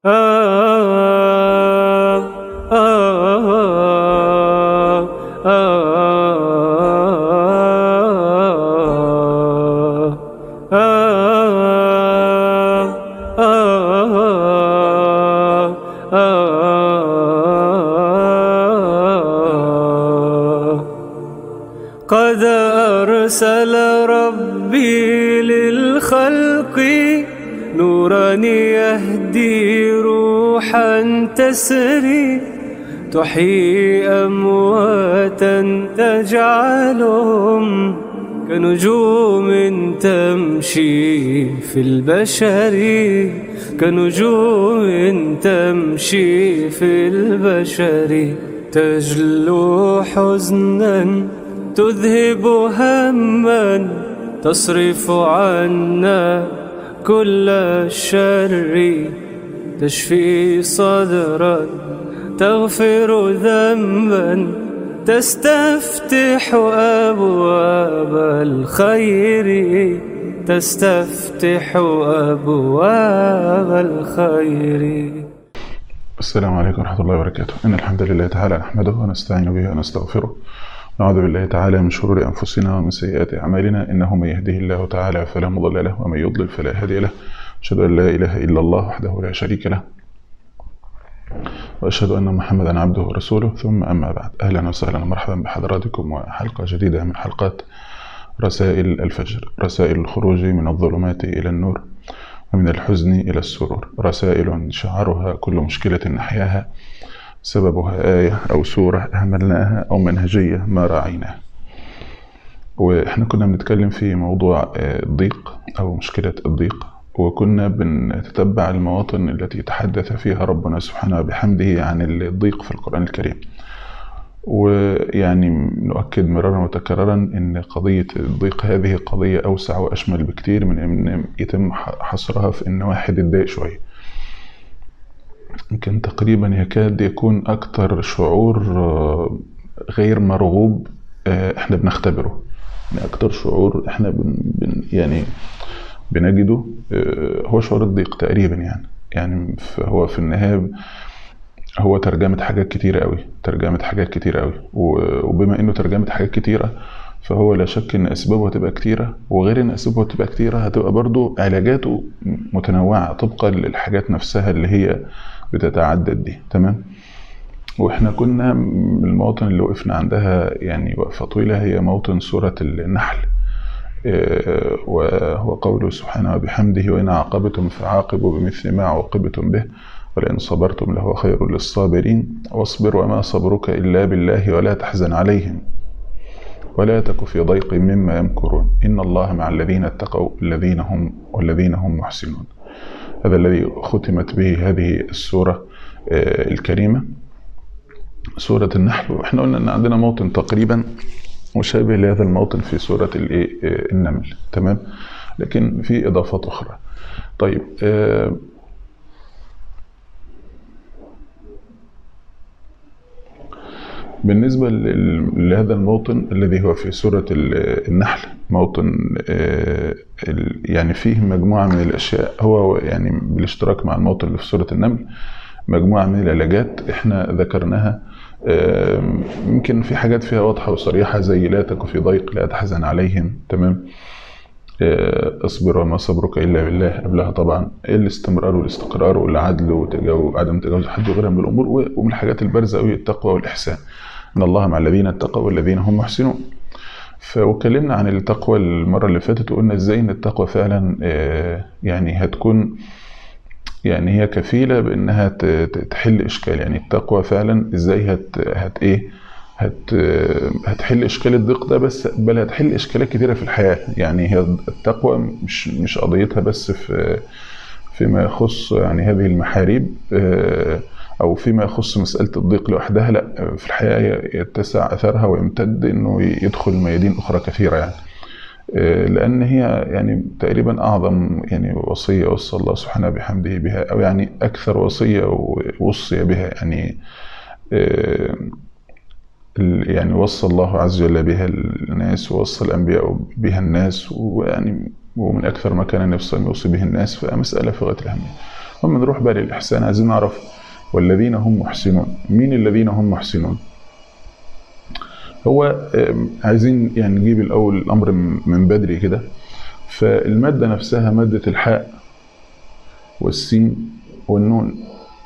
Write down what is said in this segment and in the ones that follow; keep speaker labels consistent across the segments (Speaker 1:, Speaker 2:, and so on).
Speaker 1: قد أرسل ربي للخلق نورا يهدي روحا تسري تحيي أمواتا تجعلهم كنجوم تمشي في البشر كنجوم تمشي في البشر تجلو حزنا تذهب هما تصرف عنا كل الشر تشفي صدرا تغفر ذنبا تستفتح أبواب الخير تستفتح أبواب الخير
Speaker 2: السلام عليكم ورحمة الله وبركاته إن الحمد لله تعالى نحمده ونستعين به ونستغفره نعوذ بالله تعالى من شرور أنفسنا ومن سيئات أعمالنا إنه من يهده الله تعالى فلا مضل له ومن يضلل فلا هادي له أشهد أن لا إله إلا الله وحده لا شريك له وأشهد أن محمدا عبده ورسوله ثم أما بعد أهلا وسهلا ومرحبا بحضراتكم وحلقة جديدة من حلقات رسائل الفجر رسائل الخروج من الظلمات إلى النور ومن الحزن إلى السرور رسائل شعارها كل مشكلة نحياها سببها آية أو سورة أهملناها أو منهجية ما راعيناها وإحنا كنا بنتكلم في موضوع الضيق أو مشكلة الضيق وكنا بنتتبع المواطن التي تحدث فيها ربنا سبحانه بحمده عن الضيق في القرآن الكريم ويعني نؤكد مرارا وتكرارا ان قضيه الضيق هذه قضيه اوسع واشمل بكتير من ان يتم حصرها في ان واحد يتضايق شويه يمكن تقريبا يكاد يكون اكتر شعور غير مرغوب احنا بنختبره يعني اكتر شعور احنا بن بن يعني بنجده هو شعور الضيق تقريبا يعني يعني هو في النهايه هو ترجمة حاجات كتيرة قوي ترجمة حاجات كتيرة قوي وبما انه ترجمة حاجات كتيرة فهو لا شك ان اسبابه هتبقى كتيرة وغير ان اسبابه هتبقى كتيرة هتبقى برضو علاجاته متنوعة طبقا للحاجات نفسها اللي هي بتتعدد دي تمام واحنا كنا المواطن اللي وقفنا عندها يعني وقفة طويلة هي موطن سورة النحل وهو قوله سبحانه وبحمده وإن عاقبتم فعاقبوا بمثل ما عوقبتم به ولئن صبرتم لهو خير للصابرين واصبر وما صبرك إلا بالله ولا تحزن عليهم ولا تك في ضيق مما يمكرون إن الله مع الذين اتقوا الذين هم والذين هم محسنون هذا الذي ختمت به هذه السورة الكريمة سورة النحل واحنا قلنا ان عندنا موطن تقريبا مشابه لهذا الموطن في سورة النمل تمام لكن في إضافات أخرى طيب بالنسبة لهذا الموطن الذي هو في سورة النحل موطن يعني فيه مجموعة من الأشياء هو يعني بالاشتراك مع الموطن اللي في سورة النمل مجموعة من العلاجات احنا ذكرناها يمكن في حاجات فيها واضحة وصريحة زي لا تك في ضيق لا تحزن عليهم تمام اصبر وما صبرك الا بالله قبلها طبعا الاستمرار والاستقرار والعدل وعدم تجاوز حد وغيرها من الامور ومن الحاجات البارزه قوي التقوى والاحسان ان الله مع الذين اتقوا والذين هم محسنون فاتكلمنا عن التقوى المره اللي فاتت وقلنا ازاي ان التقوى فعلا يعني هتكون يعني هي كفيله بانها تحل اشكال يعني التقوى فعلا ازاي هت هت ايه هت هتحل اشكال الضيق ده بس بل هتحل اشكالات كتيره في الحياه يعني هي التقوى مش مش قضيتها بس في فيما يخص يعني هذه المحاريب او فيما يخص مساله الضيق لوحدها لا في الحياه يتسع اثرها ويمتد انه يدخل ميادين اخرى كثيره يعني لان هي يعني تقريبا اعظم يعني وصيه وصى الله سبحانه بحمده بها او يعني اكثر وصيه وصي بها يعني يعني وصى الله عز وجل بها الناس ووصى الأنبياء بها الناس ويعني ومن أكثر ما كان النبي صلى الله عليه وسلم يوصي به الناس فمسألة في غاية الأهمية هم نروح بقى للإحسان عايزين نعرف والذين هم محسنون مين الذين هم محسنون هو آم، عايزين يعني نجيب الأول الأمر من من بدري كده فالمادة نفسها مادة الحاء والسين والنون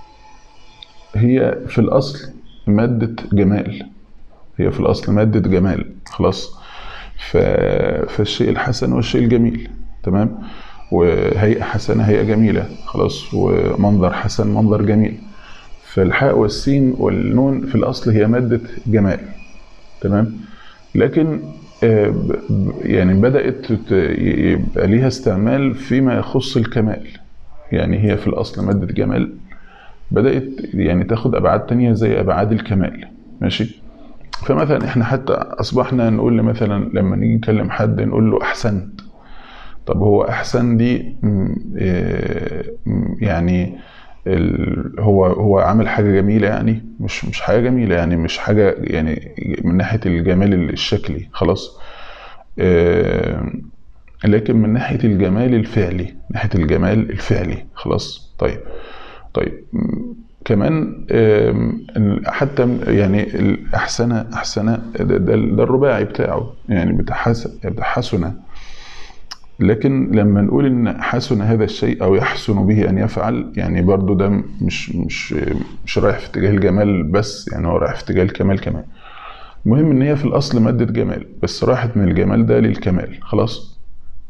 Speaker 2: هي في الأصل مادة جمال هي في الأصل مادة جمال خلاص ف... فالشيء الحسن والشيء الجميل تمام وهيئة حسنة هيئة جميلة خلاص ومنظر حسن منظر جميل فالحاء والسين والنون في الأصل هي مادة جمال تمام لكن آه، ب- ب- يعني بدأت تت- يبقى ليها استعمال فيما يخص الكمال يعني هي في الأصل مادة جمال بدأت يعني تاخد أبعاد تانية زي أبعاد الكمال ماشي فمثلا احنا حتى أصبحنا نقول مثلا لما نيجي نكلم حد نقول له أحسنت طب هو أحسن دي م- آه، م- يعني ال- هو هو عامل حاجة جميلة يعني مش مش حاجة جميلة يعني مش حاجة يعني من ناحية الجمال الشكلي خلاص آه، لكن من ناحية الجمال الفعلي من ناحية الجمال الفعلي خلاص طيب طيب م- كمان آم، ال- حتى م- يعني الأحسن أحسن ده, ده, ده الرباعي بتاعه يعني بتاع حسن بتاع حسن لكن لما نقول ان حسن هذا الشيء او يحسن به ان يفعل يعني برضو ده مش مش مش رايح في اتجاه الجمال بس يعني هو رايح في اتجاه الكمال كمان المهم ان هي في الاصل ماده جمال بس راحت من الجمال ده للكمال خلاص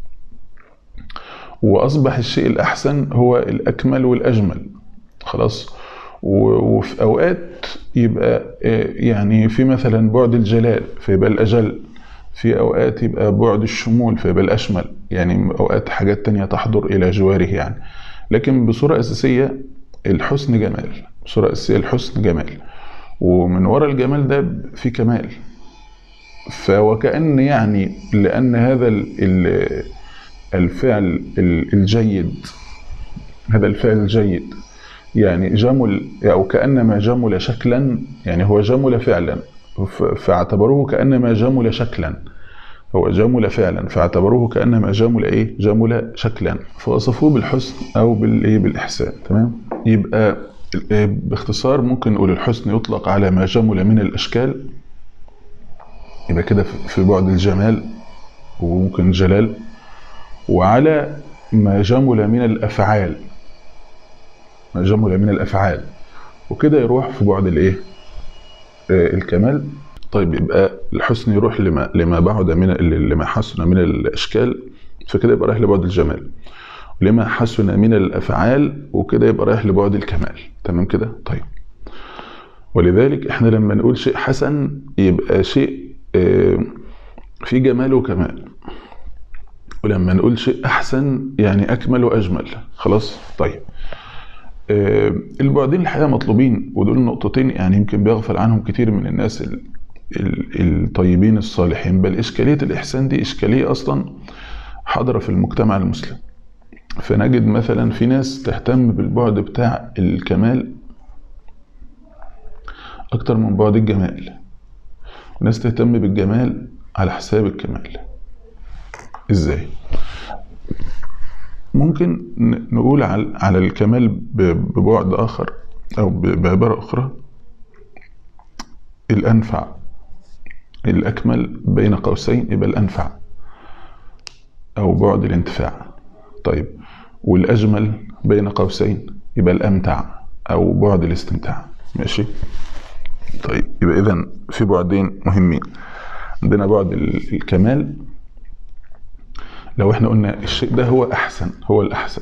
Speaker 2: واصبح الشيء الاحسن هو الاكمل والاجمل خلاص و- وفي اوقات يبقى آه، يعني في مثلا بعد الجلال فيبقى الاجل في اوقات يبقى بعد الشمول فيبقى الاشمل يعني اوقات حاجات تانية تحضر الى جواره يعني لكن بصورة اساسية الحسن جمال بصورة اساسية الحسن جمال ومن وراء الجمال ده في كمال فوكأن يعني لأن هذا ال- ال- الفعل ال- الجيد هذا الفعل الجيد يعني جمل أو كأنما جمل شكلا يعني هو جمل فعلا ف- فاعتبروه كأنما جمل شكلا هو جمل فعلا فاعتبروه كأنما جمل إيه جمل شكلا فوصفوه بالحسن أو بالإيه بالإحسان تمام يبقى آه، باختصار ممكن نقول الحسن يطلق على ما جمل من الأشكال يبقى كده في في بعد الجمال وممكن الجلال وعلى ما جمل من الأفعال ما جمل من الأفعال وكده يروح في بعد الإيه آه، الكمال طيب يبقى الحسن يروح لما لما بعد من لما حسن من الاشكال فكده يبقى رايح لبعد الجمال لما حسن من الافعال وكده يبقى رايح لبعد الكمال تمام كده طيب ولذلك احنا لما نقول شيء حسن يبقى شيء آه، في جمال وكمال ولما نقول شيء احسن يعني اكمل واجمل خلاص طيب آه، البعدين الحقيقه مطلوبين ودول نقطتين يعني يمكن بيغفل عنهم كتير من الناس ال- ال- الطيبين الصالحين بل اشكاليه الاحسان دي اشكاليه اصلا حاضره في المجتمع المسلم فنجد مثلا في ناس تهتم بالبعد بتاع الكمال اكتر من بعد الجمال وناس تهتم بالجمال على حساب الكمال ازاي ممكن ن- نقول على على الكمال ب- ببعد آخر أو ب- بعبارة أخرى الأنفع الأكمل بين قوسين يبقى الأنفع أو بعد الانتفاع طيب والأجمل بين قوسين يبقى الأمتع أو بعد الاستمتاع ماشي طيب يبقى إذا في بعدين مهمين عندنا بعد ال- الكمال لو احنا قلنا الشيء ده هو احسن هو الاحسن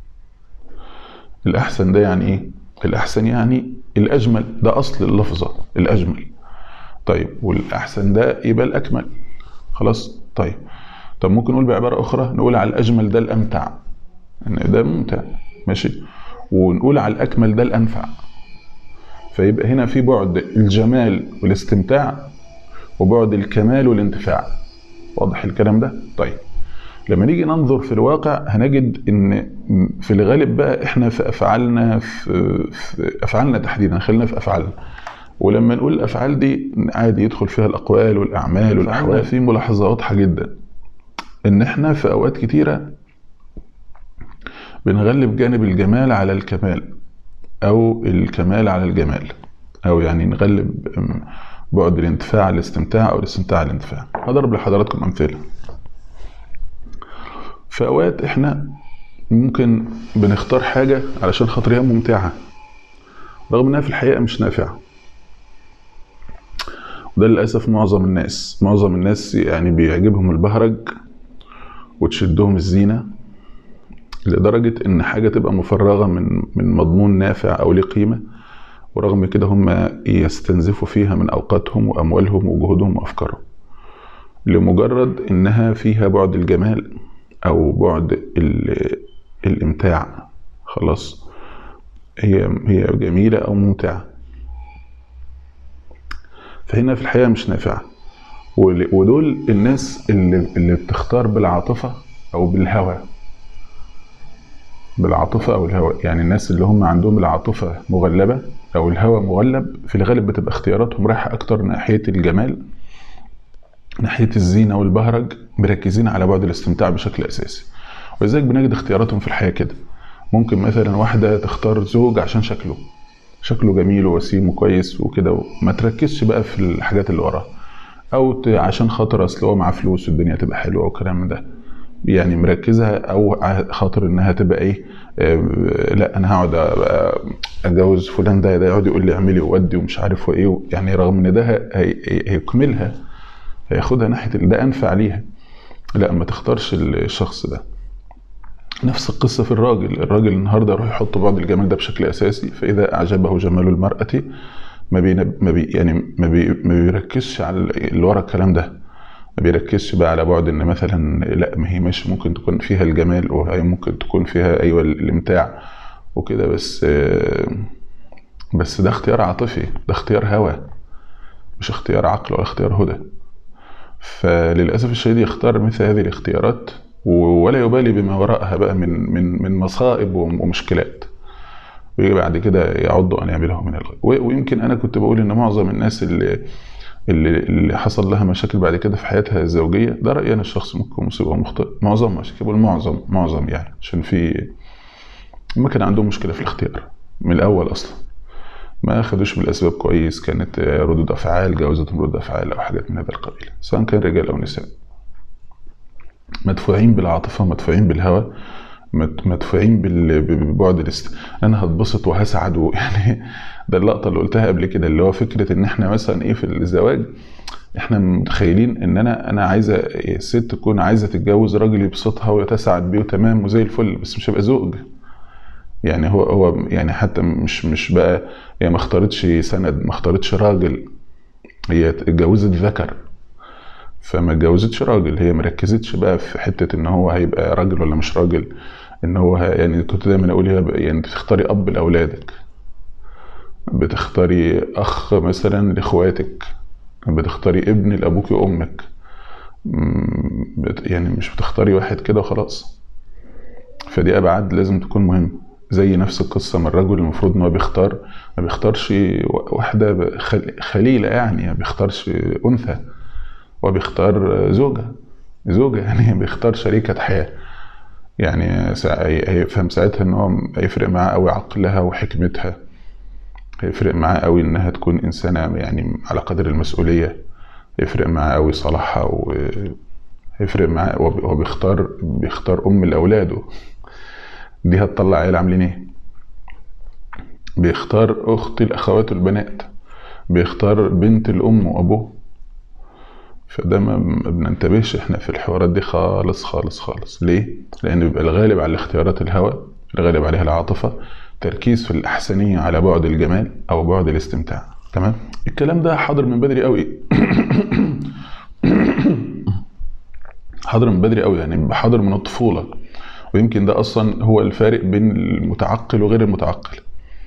Speaker 2: الاحسن ده يعني ايه الاحسن يعني الاجمل ده اصل اللفظه الاجمل طيب والاحسن ده يبقى الاكمل خلاص طيب طب ممكن نقول بعباره اخرى نقول على الاجمل ده الامتع ان ده ممتع ماشي ونقول على الاكمل ده الانفع فيبقى هنا في بعد الجمال والاستمتاع وبعد الكمال والانتفاع واضح الكلام ده طيب لما نيجي ننظر في الواقع هنجد ان في الغالب بقى احنا في افعالنا في, في افعالنا تحديدا خلينا في افعالنا ولما نقول الافعال دي عادي يدخل فيها الاقوال والاعمال والاحوال في ملاحظه واضحه جدا ان احنا في اوقات كتيره بنغلب جانب الجمال على الكمال او الكمال على الجمال او يعني نغلب بعد الانتفاع على الاستمتاع او الاستمتاع على الانتفاع هضرب لحضراتكم امثله في اوقات احنا ممكن بنختار حاجه علشان خاطر هي ممتعه رغم انها في الحقيقه مش نافعه وده للاسف معظم الناس معظم الناس يعني بيعجبهم البهرج وتشدهم الزينه لدرجه ان حاجه تبقى مفرغه من من مضمون نافع او ليه قيمه ورغم كده هم يستنزفوا فيها من اوقاتهم واموالهم وجهودهم وافكارهم لمجرد انها فيها بعد الجمال او بعد الامتاع خلاص هي هي جميله او ممتعه فهنا في الحقيقه مش نافعه ودول الناس اللي اللي بتختار بالعاطفه او بالهوى بالعاطفه او الهوى يعني الناس اللي هم عندهم العاطفه مغلبه او الهوى مغلب في الغالب بتبقى اختياراتهم رايحه اكتر ناحيه الجمال ناحيه الزينه والبهرج مركزين على بعد الاستمتاع بشكل اساسي ولذلك بنجد اختياراتهم في الحياه كده ممكن مثلا واحده تختار زوج عشان شكله شكله جميل ووسيم وكويس وكده وما تركزش بقى في الحاجات اللي وراه او عشان خاطر اصل هو معاه فلوس والدنيا تبقى حلوه والكلام ده يعني مركزه او خاطر انها تبقى ايه لا انا هقعد اتجوز فلان ده ده يقعد يقول لي اعملي وودي ومش عارف وايه يعني رغم ان ده هيكملها هياخدها ناحيه ده انفع ليها لا ما تختارش الشخص ده نفس القصه في الراجل الراجل النهارده يروح يحط بعض الجمال ده بشكل اساسي فاذا اعجبه جمال المراه ما بي ما بي يعني ما, بي ما بيركزش على اللي ورا الكلام ده ما بيركزش بقى على بعد ان مثلا لا ما هي مش ممكن تكون فيها الجمال وهي ممكن تكون فيها ايوه الامتاع وكده بس بس ده اختيار عاطفي ده اختيار هوى مش اختيار عقل ولا اختيار هدى فللاسف الشديد يختار مثل هذه الاختيارات ولا يبالي بما وراءها بقى من من من مصائب ومشكلات ويجي بعد كده يعض ان يعمله من الغيب ويمكن انا كنت بقول ان معظم الناس اللي اللي, اللي حصل لها مشاكل بعد كده في حياتها الزوجيه ده رايي انا الشخصي ممكن مصيبه مخطئ معظم عشان كده بقول معظم معظم يعني عشان في ما كان عندهم مشكله في الاختيار من الاول اصلا ما اخدوش بالاسباب كويس كانت ردود افعال جوازتهم ردود افعال او حاجات من هذا القبيل سواء كان رجال او نساء مدفوعين بالعاطفه مدفوعين بالهوى مدفوعين ببعد الاست انا هتبسط وهسعد ويعني ده اللقطه اللي قلتها قبل كده اللي هو فكره ان احنا مثلا ايه في الزواج احنا متخيلين ان انا انا عايزه الست تكون عايزه تتجوز راجل يبسطها ويتسعد بيه وتمام وزي الفل بس مش هيبقى زوج يعني هو هو يعني حتى مش مش بقى هي يعني ما اختارتش سند ما اختارتش راجل هي اتجوزت ذكر فما اتجوزتش راجل هي مركزتش بقى في حته ان هو هيبقى راجل ولا مش راجل ان هو يعني كنت دايما اقول يعني بتختاري اب لاولادك بتختاري اخ مثلا لاخواتك بتختاري ابن لابوك وامك يعني مش بتختاري واحد كده وخلاص فدي ابعاد لازم تكون مهمه زي نفس القصة من الرجل المفروض ان هو بيختار ما بيختارش واحدة خليلة يعني ما بيختارش انثى وبيختار زوجة زوجة يعني بيختار شريكة حياة يعني هيفهم ساعتها ان هو هيفرق معاه قوي عقلها وحكمتها هيفرق معاه قوي انها تكون انسانة يعني على قدر المسؤولية هيفرق معاه قوي صلاحها وهيفرق معاه هو بيختار بيختار ام لاولاده دي هتطلع عيال عاملين ايه بيختار اخت الاخوات البنات بيختار بنت الام وابوه فده ما بننتبهش احنا في الحوارات دي خالص خالص خالص ليه لان بيبقى الغالب على اختيارات الهوى الغالب عليها العاطفه تركيز في الاحسنيه على بعد الجمال او بعد الاستمتاع تمام الكلام ده حاضر من بدري قوي حاضر من بدري قوي يعني حاضر من الطفوله ويمكن ده اصلا هو الفارق بين المتعقل وغير المتعقل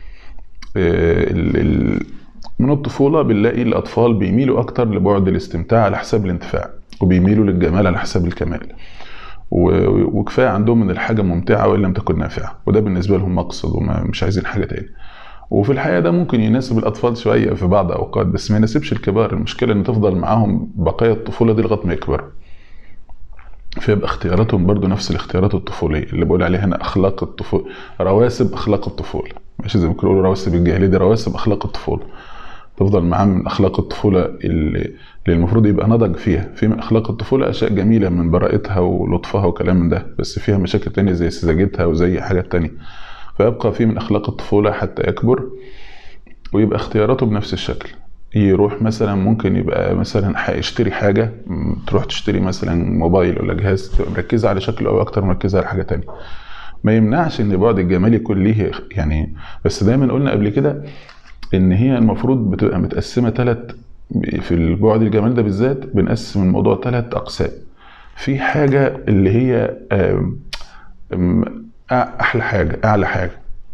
Speaker 2: من الطفولة بنلاقي الأطفال بيميلوا أكتر لبعد الاستمتاع على حساب الانتفاع وبيميلوا للجمال على حساب الكمال وكفاية عندهم من الحاجة ممتعة وإن لم تكن نافعة وده بالنسبة لهم مقصد ومش عايزين حاجة تاني وفي الحقيقة ده ممكن يناسب الأطفال شوية في بعض أوقات بس ما يناسبش الكبار المشكلة إن تفضل معاهم بقايا الطفولة دي لغاية ما يكبروا فيبقى اختياراتهم برضو نفس الاختيارات الطفوليه اللي بقول عليها هنا اخلاق الطفوله رواسب اخلاق الطفوله ماشي زي ما بيقولوا رواسب الجاهليه دي رواسب اخلاق الطفوله تفضل معاه من اخلاق الطفوله اللي, اللي المفروض يبقى نضج فيها في من اخلاق الطفوله اشياء جميله من براءتها ولطفها وكلام من ده بس فيها مشاكل تانية زي سذاجتها وزي حاجات تانية فيبقى في من اخلاق الطفوله حتى يكبر ويبقى اختياراته بنفس الشكل يروح مثلا ممكن يبقى مثلا هيشتري حاجه م، تروح تشتري مثلا موبايل ولا جهاز تبقى مركزه على شكله او اكتر مركزه على حاجه تانية ما يمنعش ان بعد الجمال يكون ليه يعني بس دايما قلنا قبل كده ان هي المفروض بتبقى متقسمه ثلاث في البعد الجمال ده بالذات بنقسم الموضوع ثلاث اقسام في حاجه اللي هي آم، آم، احلى حاجه اعلى حاجه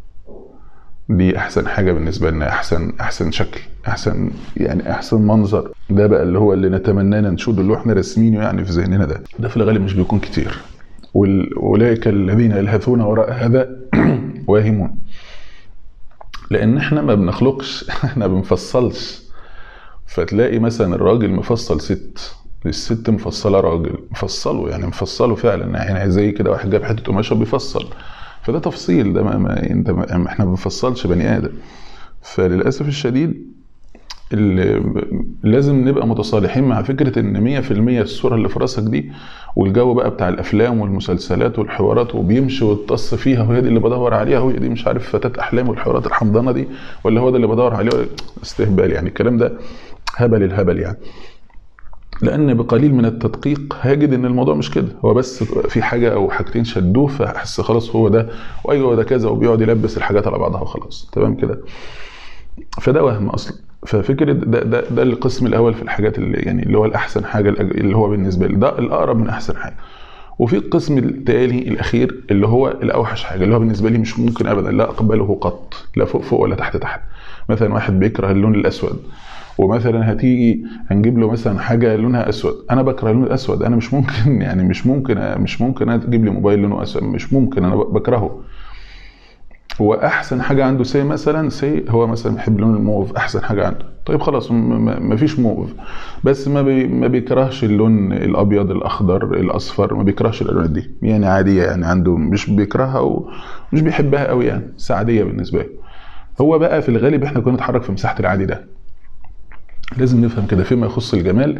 Speaker 2: دي احسن حاجه بالنسبه لنا احسن احسن شكل احسن يعني احسن منظر ده بقى اللي هو اللي نتمناه ننشده اللي هو احنا راسمينه يعني في ذهننا ده ده في الغالب مش بيكون كتير وال- واولئك الذين يلهثون وراء هذا واهمون لان احنا ما بنخلقش احنا بنفصلش فتلاقي مثلا الراجل مفصل ست الست مفصله راجل مفصله يعني مفصله فعلا يعني زي كده واحد جاب حته قماشه بيفصل فده تفصيل ده ما, ما انت ما احنا ما بنفصلش بني ادم فللاسف الشديد اللي لازم نبقى متصالحين مع فكره ان 100% الصوره اللي في راسك دي والجو بقى بتاع الافلام والمسلسلات والحوارات وبيمشي ويتص فيها وهي دي اللي بدور عليها وهي دي مش عارف فتاه احلام والحوارات الحمضانه دي ولا هو ده اللي بدور عليه استهبال يعني الكلام ده هبل الهبل يعني لان بقليل من التدقيق هاجد ان الموضوع مش كده هو بس في حاجه او حاجتين شدوه فحس خلاص هو ده وايوه ده كذا وبيقعد يلبس الحاجات على بعضها وخلاص تمام كده فده وهم اصلا ففكره ده, ده ده القسم الاول في الحاجات اللي يعني اللي هو الاحسن حاجه اللي هو بالنسبه لي ده الاقرب من احسن حاجه وفي القسم التالي الاخير اللي هو الاوحش حاجه اللي هو بالنسبه لي مش ممكن ابدا لا اقبله قط لا فوق فوق ولا تحت تحت مثلا واحد بيكره اللون الاسود ومثلا هتيجي هنجيب له مثلا حاجه لونها اسود انا بكره اللون الاسود انا مش ممكن يعني مش ممكن مش ممكن اجيب لي موبايل لونه اسود مش ممكن انا بكرهه هو احسن حاجه عنده سي مثلا سي هو مثلا بيحب لون الموف احسن حاجه عنده طيب خلاص ما فيش موف بس ما بي ما بيكرهش اللون الابيض الاخضر الاصفر ما بيكرهش الالوانات دي يعني عاديه يعني عنده مش بيكرهها ومش بيحبها قوي يعني بس عاديه بالنسبه له هو بقى في الغالب احنا كنا نتحرك في مساحه العادي ده لازم نفهم كده فيما يخص الجمال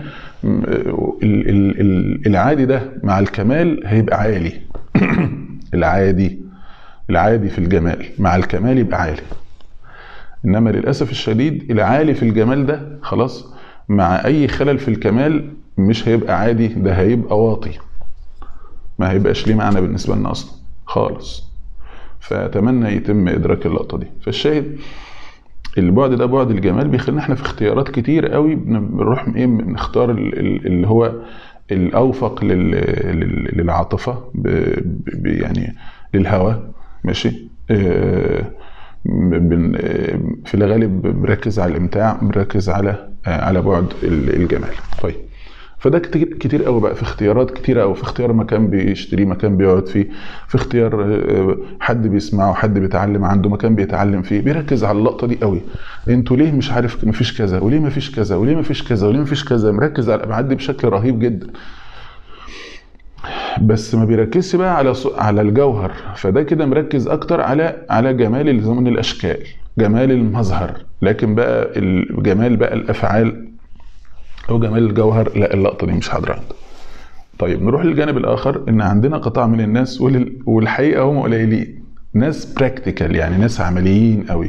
Speaker 2: العادي ده مع الكمال هيبقى عالي العادي العادي في الجمال مع الكمال يبقى عالي انما للاسف الشديد العالي في الجمال ده خلاص مع اي خلل في الكمال مش هيبقى عادي ده هيبقى واطي ما هيبقاش ليه معنى بالنسبه لنا اصلا خالص فاتمنى يتم ادراك اللقطه دي فالشاهد البعد ده بعد الجمال بيخلينا احنا في اختيارات كتير قوي بنروح ايه بنختار اللي هو الاوفق للعاطفه يعني للهوى ماشي آه في الغالب بنركز على الامتاع بنركز على على بعد الجمال طيب فده كتير كتير قوي بقى في اختيارات كتيره قوي في اختيار مكان بيشتريه مكان بيقعد فيه في اختيار حد بيسمعه حد بيتعلم عنده مكان بيتعلم فيه بيركز على اللقطه دي قوي انتوا ليه مش عارف ما فيش كذا وليه ما فيش كذا وليه ما فيش كذا وليه ما فيش كذا مركز على الابعاد دي بشكل رهيب جدا بس ما بيركزش بقى على على الجوهر فده كده مركز اكتر على على جمال زمن الاشكال جمال المظهر لكن بقى الجمال بقى الافعال او جمال الجوهر لا اللقطه دي مش حاضره عنده طيب نروح للجانب الاخر ان عندنا قطاع من الناس والحقيقه هم قليلين ناس براكتيكال يعني ناس عمليين قوي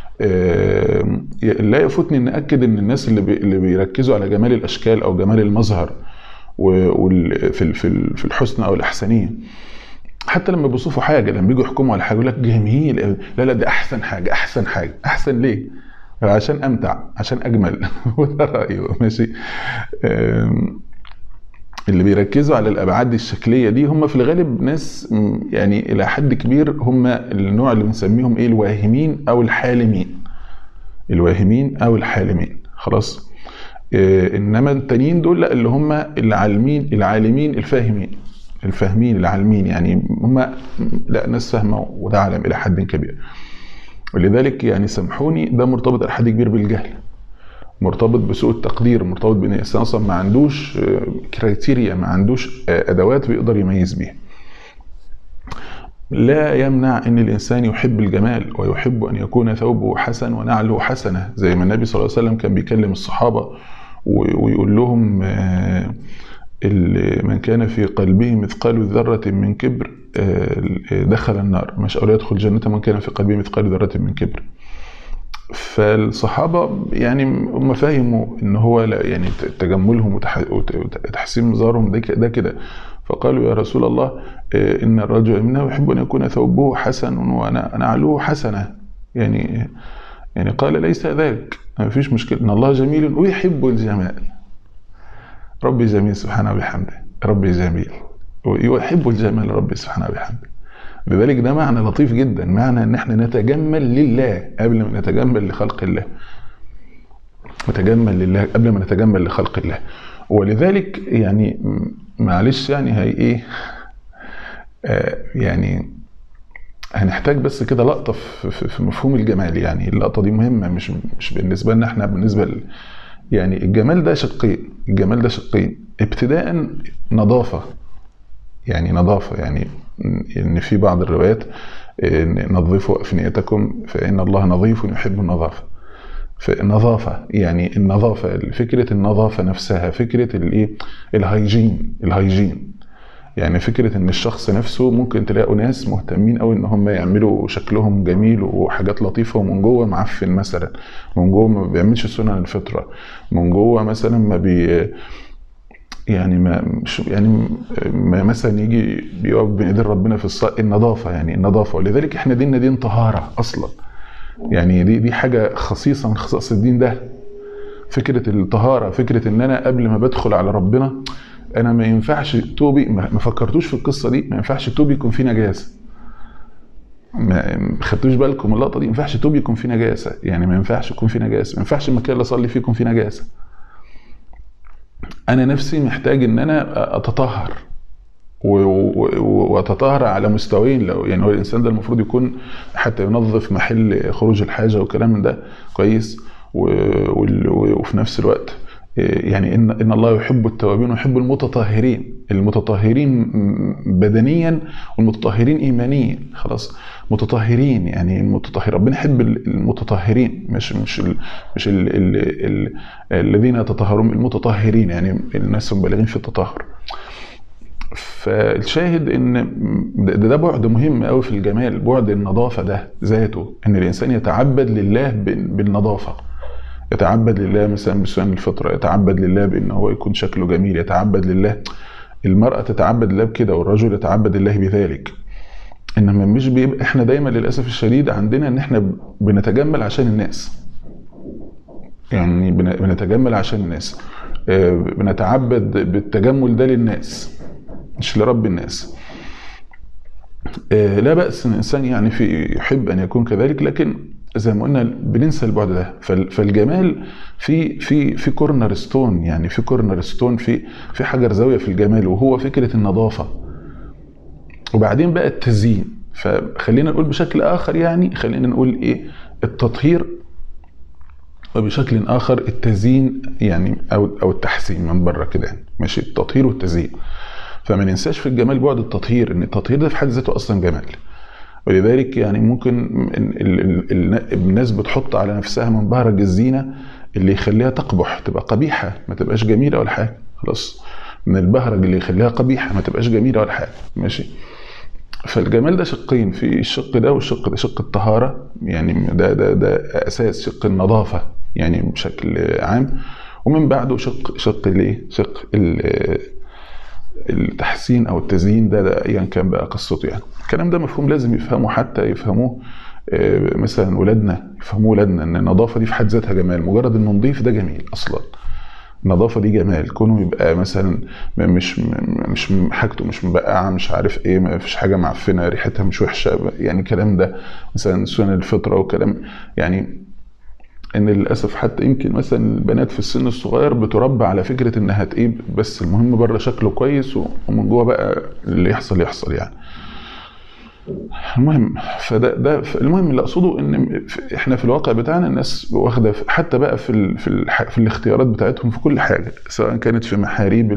Speaker 2: لا يفوتني ان اكد ان الناس اللي اللي بيركزوا على جمال الاشكال او جمال المظهر وفي في الحسن او الاحسنيه حتى لما بيوصفوا حاجه لما بيجوا يحكموا على حاجه يقول لك جميل لا لا ده احسن حاجه احسن حاجه احسن ليه عشان امتع عشان اجمل وده رايه ماشي اللي بيركزوا على الابعاد الشكليه دي هم في الغالب ناس يعني الى حد كبير هم النوع اللي بنسميهم ايه الواهمين او الحالمين الواهمين او الحالمين خلاص انما التانيين دول لا اللي هم العالمين العالمين الفاهمين الفاهمين العالمين يعني هم لا ناس فاهمه وده عالم الى حد كبير ولذلك يعني سامحوني ده مرتبط الى حد كبير بالجهل مرتبط بسوء التقدير مرتبط بان الانسان اصلا ما عندوش كرايتيريا ما عندوش ادوات بيقدر يميز بيها لا يمنع ان الانسان يحب الجمال ويحب ان يكون ثوبه حسن ونعله حسنه زي ما النبي صلى الله عليه وسلم كان بيكلم الصحابه ويقول لهم من كان في قلبه مثقال ذرة من كبر دخل النار مش أو يدخل الجنة من كان في قلبه مثقال ذرة من كبر فالصحابة يعني هم فهموا ان هو لا يعني تجملهم وتحسين مظهرهم ده ده كده فقالوا يا رسول الله ان الرجل منا يحب ان يكون ثوبه حسن ونعله حسنه يعني يعني قال ليس ذاك ما فيش مشكله ان الله جميل ويحب الجمال ربي جميل سبحانه وبحمده ربي جميل ويحب الجمال ربي سبحانه وبحمده لذلك ده معنى لطيف جدا معنى ان احنا نتجمل لله قبل ما نتجمل لخلق الله نتجمل لله قبل ما نتجمل لخلق الله ولذلك يعني معلش يعني هي ايه آه يعني هنحتاج بس كده لقطه في, في مفهوم الجمال يعني اللقطه دي مهمه مش مش بالنسبه لنا احنا بالنسبه ل يعني الجمال ده شقين الجمال ده شقين ابتداء نظافه يعني نظافه يعني ان في بعض الروايات نظفوا افنيتكم فان الله نظيف يحب النظافه فالنظافه يعني النظافه فكره النظافه نفسها فكره الايه الهيجين الهيجين يعني فكره ان الشخص نفسه ممكن تلاقوا ناس مهتمين قوي ان هم يعملوا شكلهم جميل وحاجات لطيفه ومن جوه معفن مثلا من جوه ما بيعملش سنن الفطره من جوه مثلا ما بي يعني ما مش يعني ما مثلا يجي بيقف بين ايدين ربنا في الصلاة النظافه يعني النظافه ولذلك احنا ديننا دين طهاره اصلا يعني دي دي حاجه خصيصه من خصائص الدين ده فكره الطهاره فكره ان انا قبل ما بدخل على ربنا انا ما ينفعش توبي ما فكرتوش في القصه دي ما ينفعش توبي يكون فيه نجاسه ما خدتوش بالكم اللقطه دي ما ينفعش توبي يكون فيه نجاسه يعني ما ينفعش يكون فيه نجاسه ما ينفعش المكان اللي اصلي فيه يكون فيه نجاسه انا نفسي محتاج ان انا اتطهر واتطهر على مستويين لو يعني هو الانسان ده المفروض يكون حتى ينظف محل خروج الحاجه والكلام من ده كويس وفي نفس الوقت يعني ان ان الله يحب التوابين ويحب المتطهرين المتطهرين بدنيا والمتطهرين ايمانيا خلاص متطهرين يعني المتطهر ربنا يحب المتطهرين مش مش ال مش ال ال ال الذين يتطهرون المتطهرين يعني الناس المبالغين في التطهر فالشاهد ان ده, ده بعد مهم قوي في الجمال بعد النظافه ده ذاته ان الانسان يتعبد لله بالنظافه يتعبد لله مثلا بسنن الفطره يتعبد لله بان هو يكون شكله جميل يتعبد لله المراه تتعبد لله بكده والرجل يتعبد لله بذلك انما مش بيبقى احنا دايما للاسف الشديد عندنا ان احنا بنتجمل عشان الناس يعني بنتجمل عشان الناس بنتعبد بالتجمل ده للناس مش لرب الناس لا بأس ان الانسان يعني في يحب ان يكون كذلك لكن زي ما قلنا بننسى البعد ده فالجمال في في في كورنر ستون يعني في كورنر ستون في في حجر زاويه في الجمال وهو فكره النظافه وبعدين بقى التزيين فخلينا نقول بشكل اخر يعني خلينا نقول ايه التطهير وبشكل اخر التزيين يعني او او التحسين من بره كده يعني ماشي التطهير والتزيين فما ننساش في الجمال بعد التطهير ان التطهير ده في حد ذاته اصلا جمال ولذلك يعني ممكن الناس بتحط على نفسها من بهرج الزينه اللي يخليها تقبح تبقى قبيحه ما تبقاش جميله ولا حاجه خلاص من البهرج اللي يخليها قبيحه ما تبقاش جميله ولا حاجه ماشي فالجمال ده شقين في الشق ده والشق ده شق الطهاره يعني ده ده ده اساس شق النظافه يعني بشكل عام ومن بعده شق شق الايه؟ شق التحسين او التزيين ده, ده ايا كان بقى قصته يعني الكلام ده مفهوم لازم يفهمه حتى يفهموه مثلا ولادنا يفهموه ولادنا ان النظافه دي في حد ذاتها جمال مجرد انه نظيف ده جميل اصلا النظافه دي جمال كونه يبقى مثلا مش مش حاجته مش مبقعه مش عارف ايه ما فيش حاجه معفنه ريحتها مش وحشه يعني الكلام ده مثلا سنن الفطره وكلام يعني ان للاسف حتى يمكن مثلا البنات في السن الصغير بتربى على فكره انها تقيب بس المهم بره شكله كويس ومن جوه بقى اللي يحصل يحصل يعني المهم فده ده المهم اللي اقصده ان احنا في الواقع بتاعنا الناس واخده حتى بقى في ال في, ال في الاختيارات بتاعتهم في كل حاجه سواء كانت في محاريب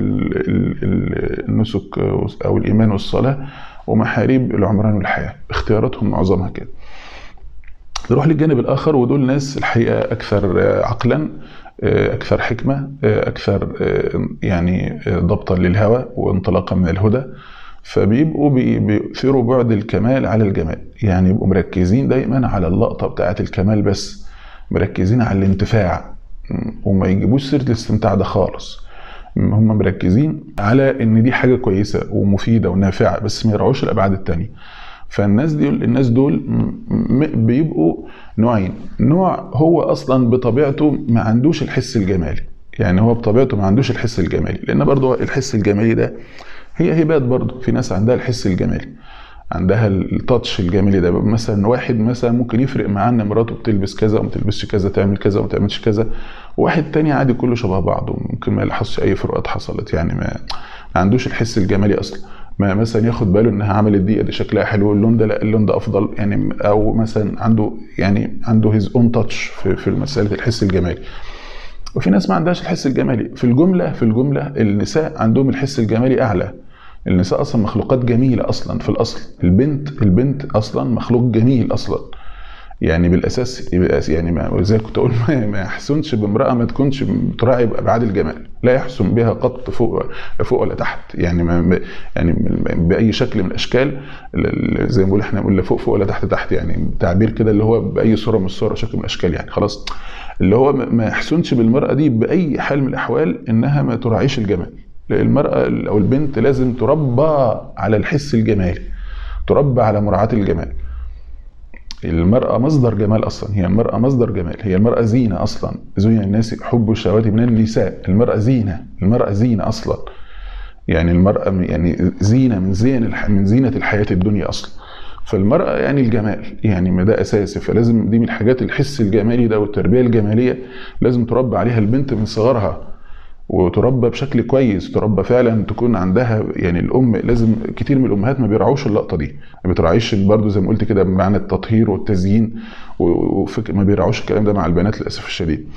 Speaker 2: النسك او الايمان والصلاه ومحاريب العمران والحياه اختياراتهم معظمها كده نروح للجانب الاخر ودول ناس الحقيقه اكثر عقلا اكثر حكمه اكثر يعني ضبطا للهوى وانطلاقا من الهدى فبيبقوا بيؤثروا بعد الكمال على الجمال يعني يبقوا مركزين دايما على اللقطه بتاعه الكمال بس مركزين على الانتفاع وما يجيبوش سيره الاستمتاع ده خالص هم مركزين على ان دي حاجه كويسه ومفيده ونافعه بس ما يراعوش الابعاد التانيه فالناس دي الناس دول بيبقوا نوعين نوع هو اصلا بطبيعته ما عندوش الحس الجمالي يعني هو بطبيعته ما عندوش الحس الجمالي لان برضه الحس الجمالي ده هي هبات برضه في ناس عندها الحس الجمالي عندها التاتش الجمالي ده مثلا واحد مثلا ممكن يفرق معاه ان مراته بتلبس كذا وما تلبسش كذا تعمل كذا وما تعملش كذا واحد تاني عادي كله شبه بعضه ممكن ما يلاحظش اي فروقات حصلت يعني ما, ما عندوش الحس الجمالي اصلا ما مثلا ياخد باله انها عملت دي دي شكلها حلو اللون ده لا اللون ده افضل يعني او مثلا عنده يعني عنده هيز اون تاتش في في مساله الحس الجمالي وفي ناس ما عندهاش الحس الجمالي في الجمله في الجمله النساء عندهم الحس الجمالي اعلى النساء اصلا مخلوقات جميله اصلا في الاصل البنت البنت اصلا مخلوق جميل اصلا يعني بالاساس يعني ما زي كنت اقول ما يحسنش بامراه ما تكونش تراعي بابعاد الجمال لا يحسن بها قط فوق فوق ولا تحت يعني ما يعني باي شكل من الاشكال زي ما بنقول احنا بنقول لا فوق فوق ولا تحت تحت يعني تعبير كده اللي هو باي صوره من الصور شكل من الاشكال يعني خلاص اللي هو ما يحسنش بالمراه دي باي حال من الاحوال انها ما تراعيش الجمال المراه او البنت لازم تربى على الحس الجمالي تربى على مراعاه الجمال المرأة مصدر جمال أصلا هي المرأة مصدر جمال هي المرأة زينة أصلا زين الناس حب الشهوات من النساء المرأة زينة المرأة زينة أصلا يعني المرأة يعني زينة من زين من زينة الحياة الدنيا أصلا فالمرأة يعني الجمال يعني ما ده أساسي فلازم دي من الحاجات الحس الجمالي ده والتربية الجمالية لازم تربى عليها البنت من صغرها وتربى بشكل كويس تربى فعلا تكون عندها يعني الام لازم كتير من الامهات ما بيرعوش اللقطه دي ما بتراعيش برضو زي ما قلت كده معنى التطهير والتزيين وما بيراعوش الكلام ده مع البنات للاسف الشديد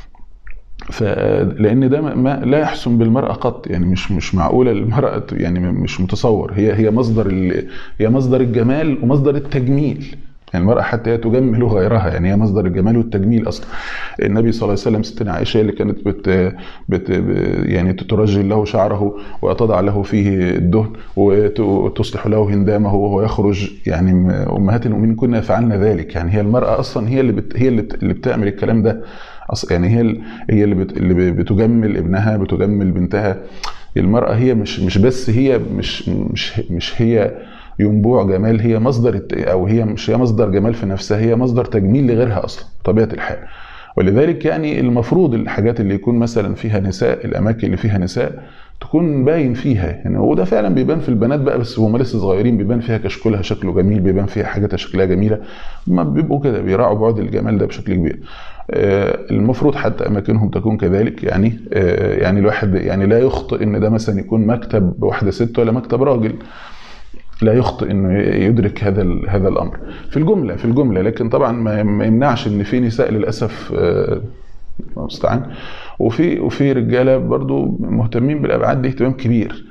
Speaker 2: فلان ده ما لا يحسن بالمراه قط يعني مش مش معقوله المراه يعني مش متصور هي هي مصدر هي مصدر الجمال ومصدر التجميل يعني المرأة حتى هي تجمل غيرها يعني هي مصدر الجمال والتجميل أصلا النبي صلى الله عليه وسلم ستنا عائشة اللي كانت بت, بت يعني ترجل له شعره وتضع له فيه الدهن وتصلح له هندامه وهو يخرج يعني أمهات المؤمنين كنا يفعلن ذلك يعني هي المرأة أصلا هي اللي بت هي اللي بتعمل الكلام ده يعني هي هي اللي, بت اللي بتجمل ابنها بتجمل بنتها المرأة هي مش مش بس هي مش مش مش هي ينبوع جمال هي مصدر او هي مش هي مصدر جمال في نفسها هي مصدر تجميل لغيرها اصلا طبيعه الحال ولذلك يعني المفروض الحاجات اللي يكون مثلا فيها نساء الاماكن اللي فيها نساء تكون باين فيها يعني وده فعلا بيبان في البنات بقى بس هم لسه صغيرين بيبان فيها كشكلها شكله جميل بيبان فيها حاجاتها شكلها جميله ما بيبقوا كده بيراعوا بعد الجمال ده بشكل كبير المفروض حتى اماكنهم تكون كذلك يعني يعني الواحد يعني لا يخطئ ان ده مثلا يكون مكتب واحده ست ولا مكتب راجل لا يخطئ انه يدرك هذا هذا الامر في الجمله في الجمله لكن طبعا ما يمنعش ان في نساء للاسف مستعان وفي وفي رجاله برضو مهتمين بالابعاد دي اهتمام كبير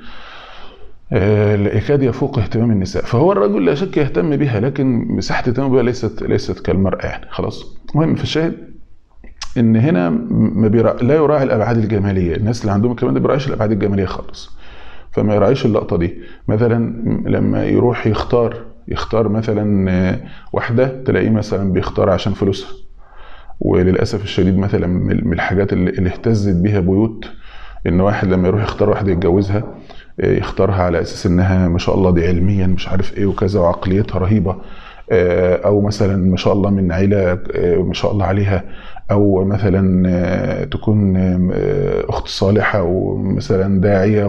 Speaker 2: يكاد يفوق اهتمام النساء فهو الرجل لا شك يهتم بها لكن مساحه اهتمامه بها ليست ليست كالمراه يعني خلاص المهم في الشاهد ان هنا ما بيرا... لا يراعي الابعاد الجماليه الناس اللي عندهم الكلام ده ما بيراعيش الابعاد الجماليه خالص فما يراعيش اللقطه دي مثلا لما يروح يختار يختار مثلا واحده تلاقيه مثلا بيختار عشان فلوسها وللاسف الشديد مثلا من الحاجات اللي اهتزت بيها بيوت ان واحد لما يروح يختار واحده يتجوزها يختارها على اساس انها ما شاء الله دي علميا مش عارف ايه وكذا وعقليتها رهيبه او مثلا ما شاء الله من عيله ما شاء الله عليها او مثلا تكون اخت صالحه ومثلا داعيه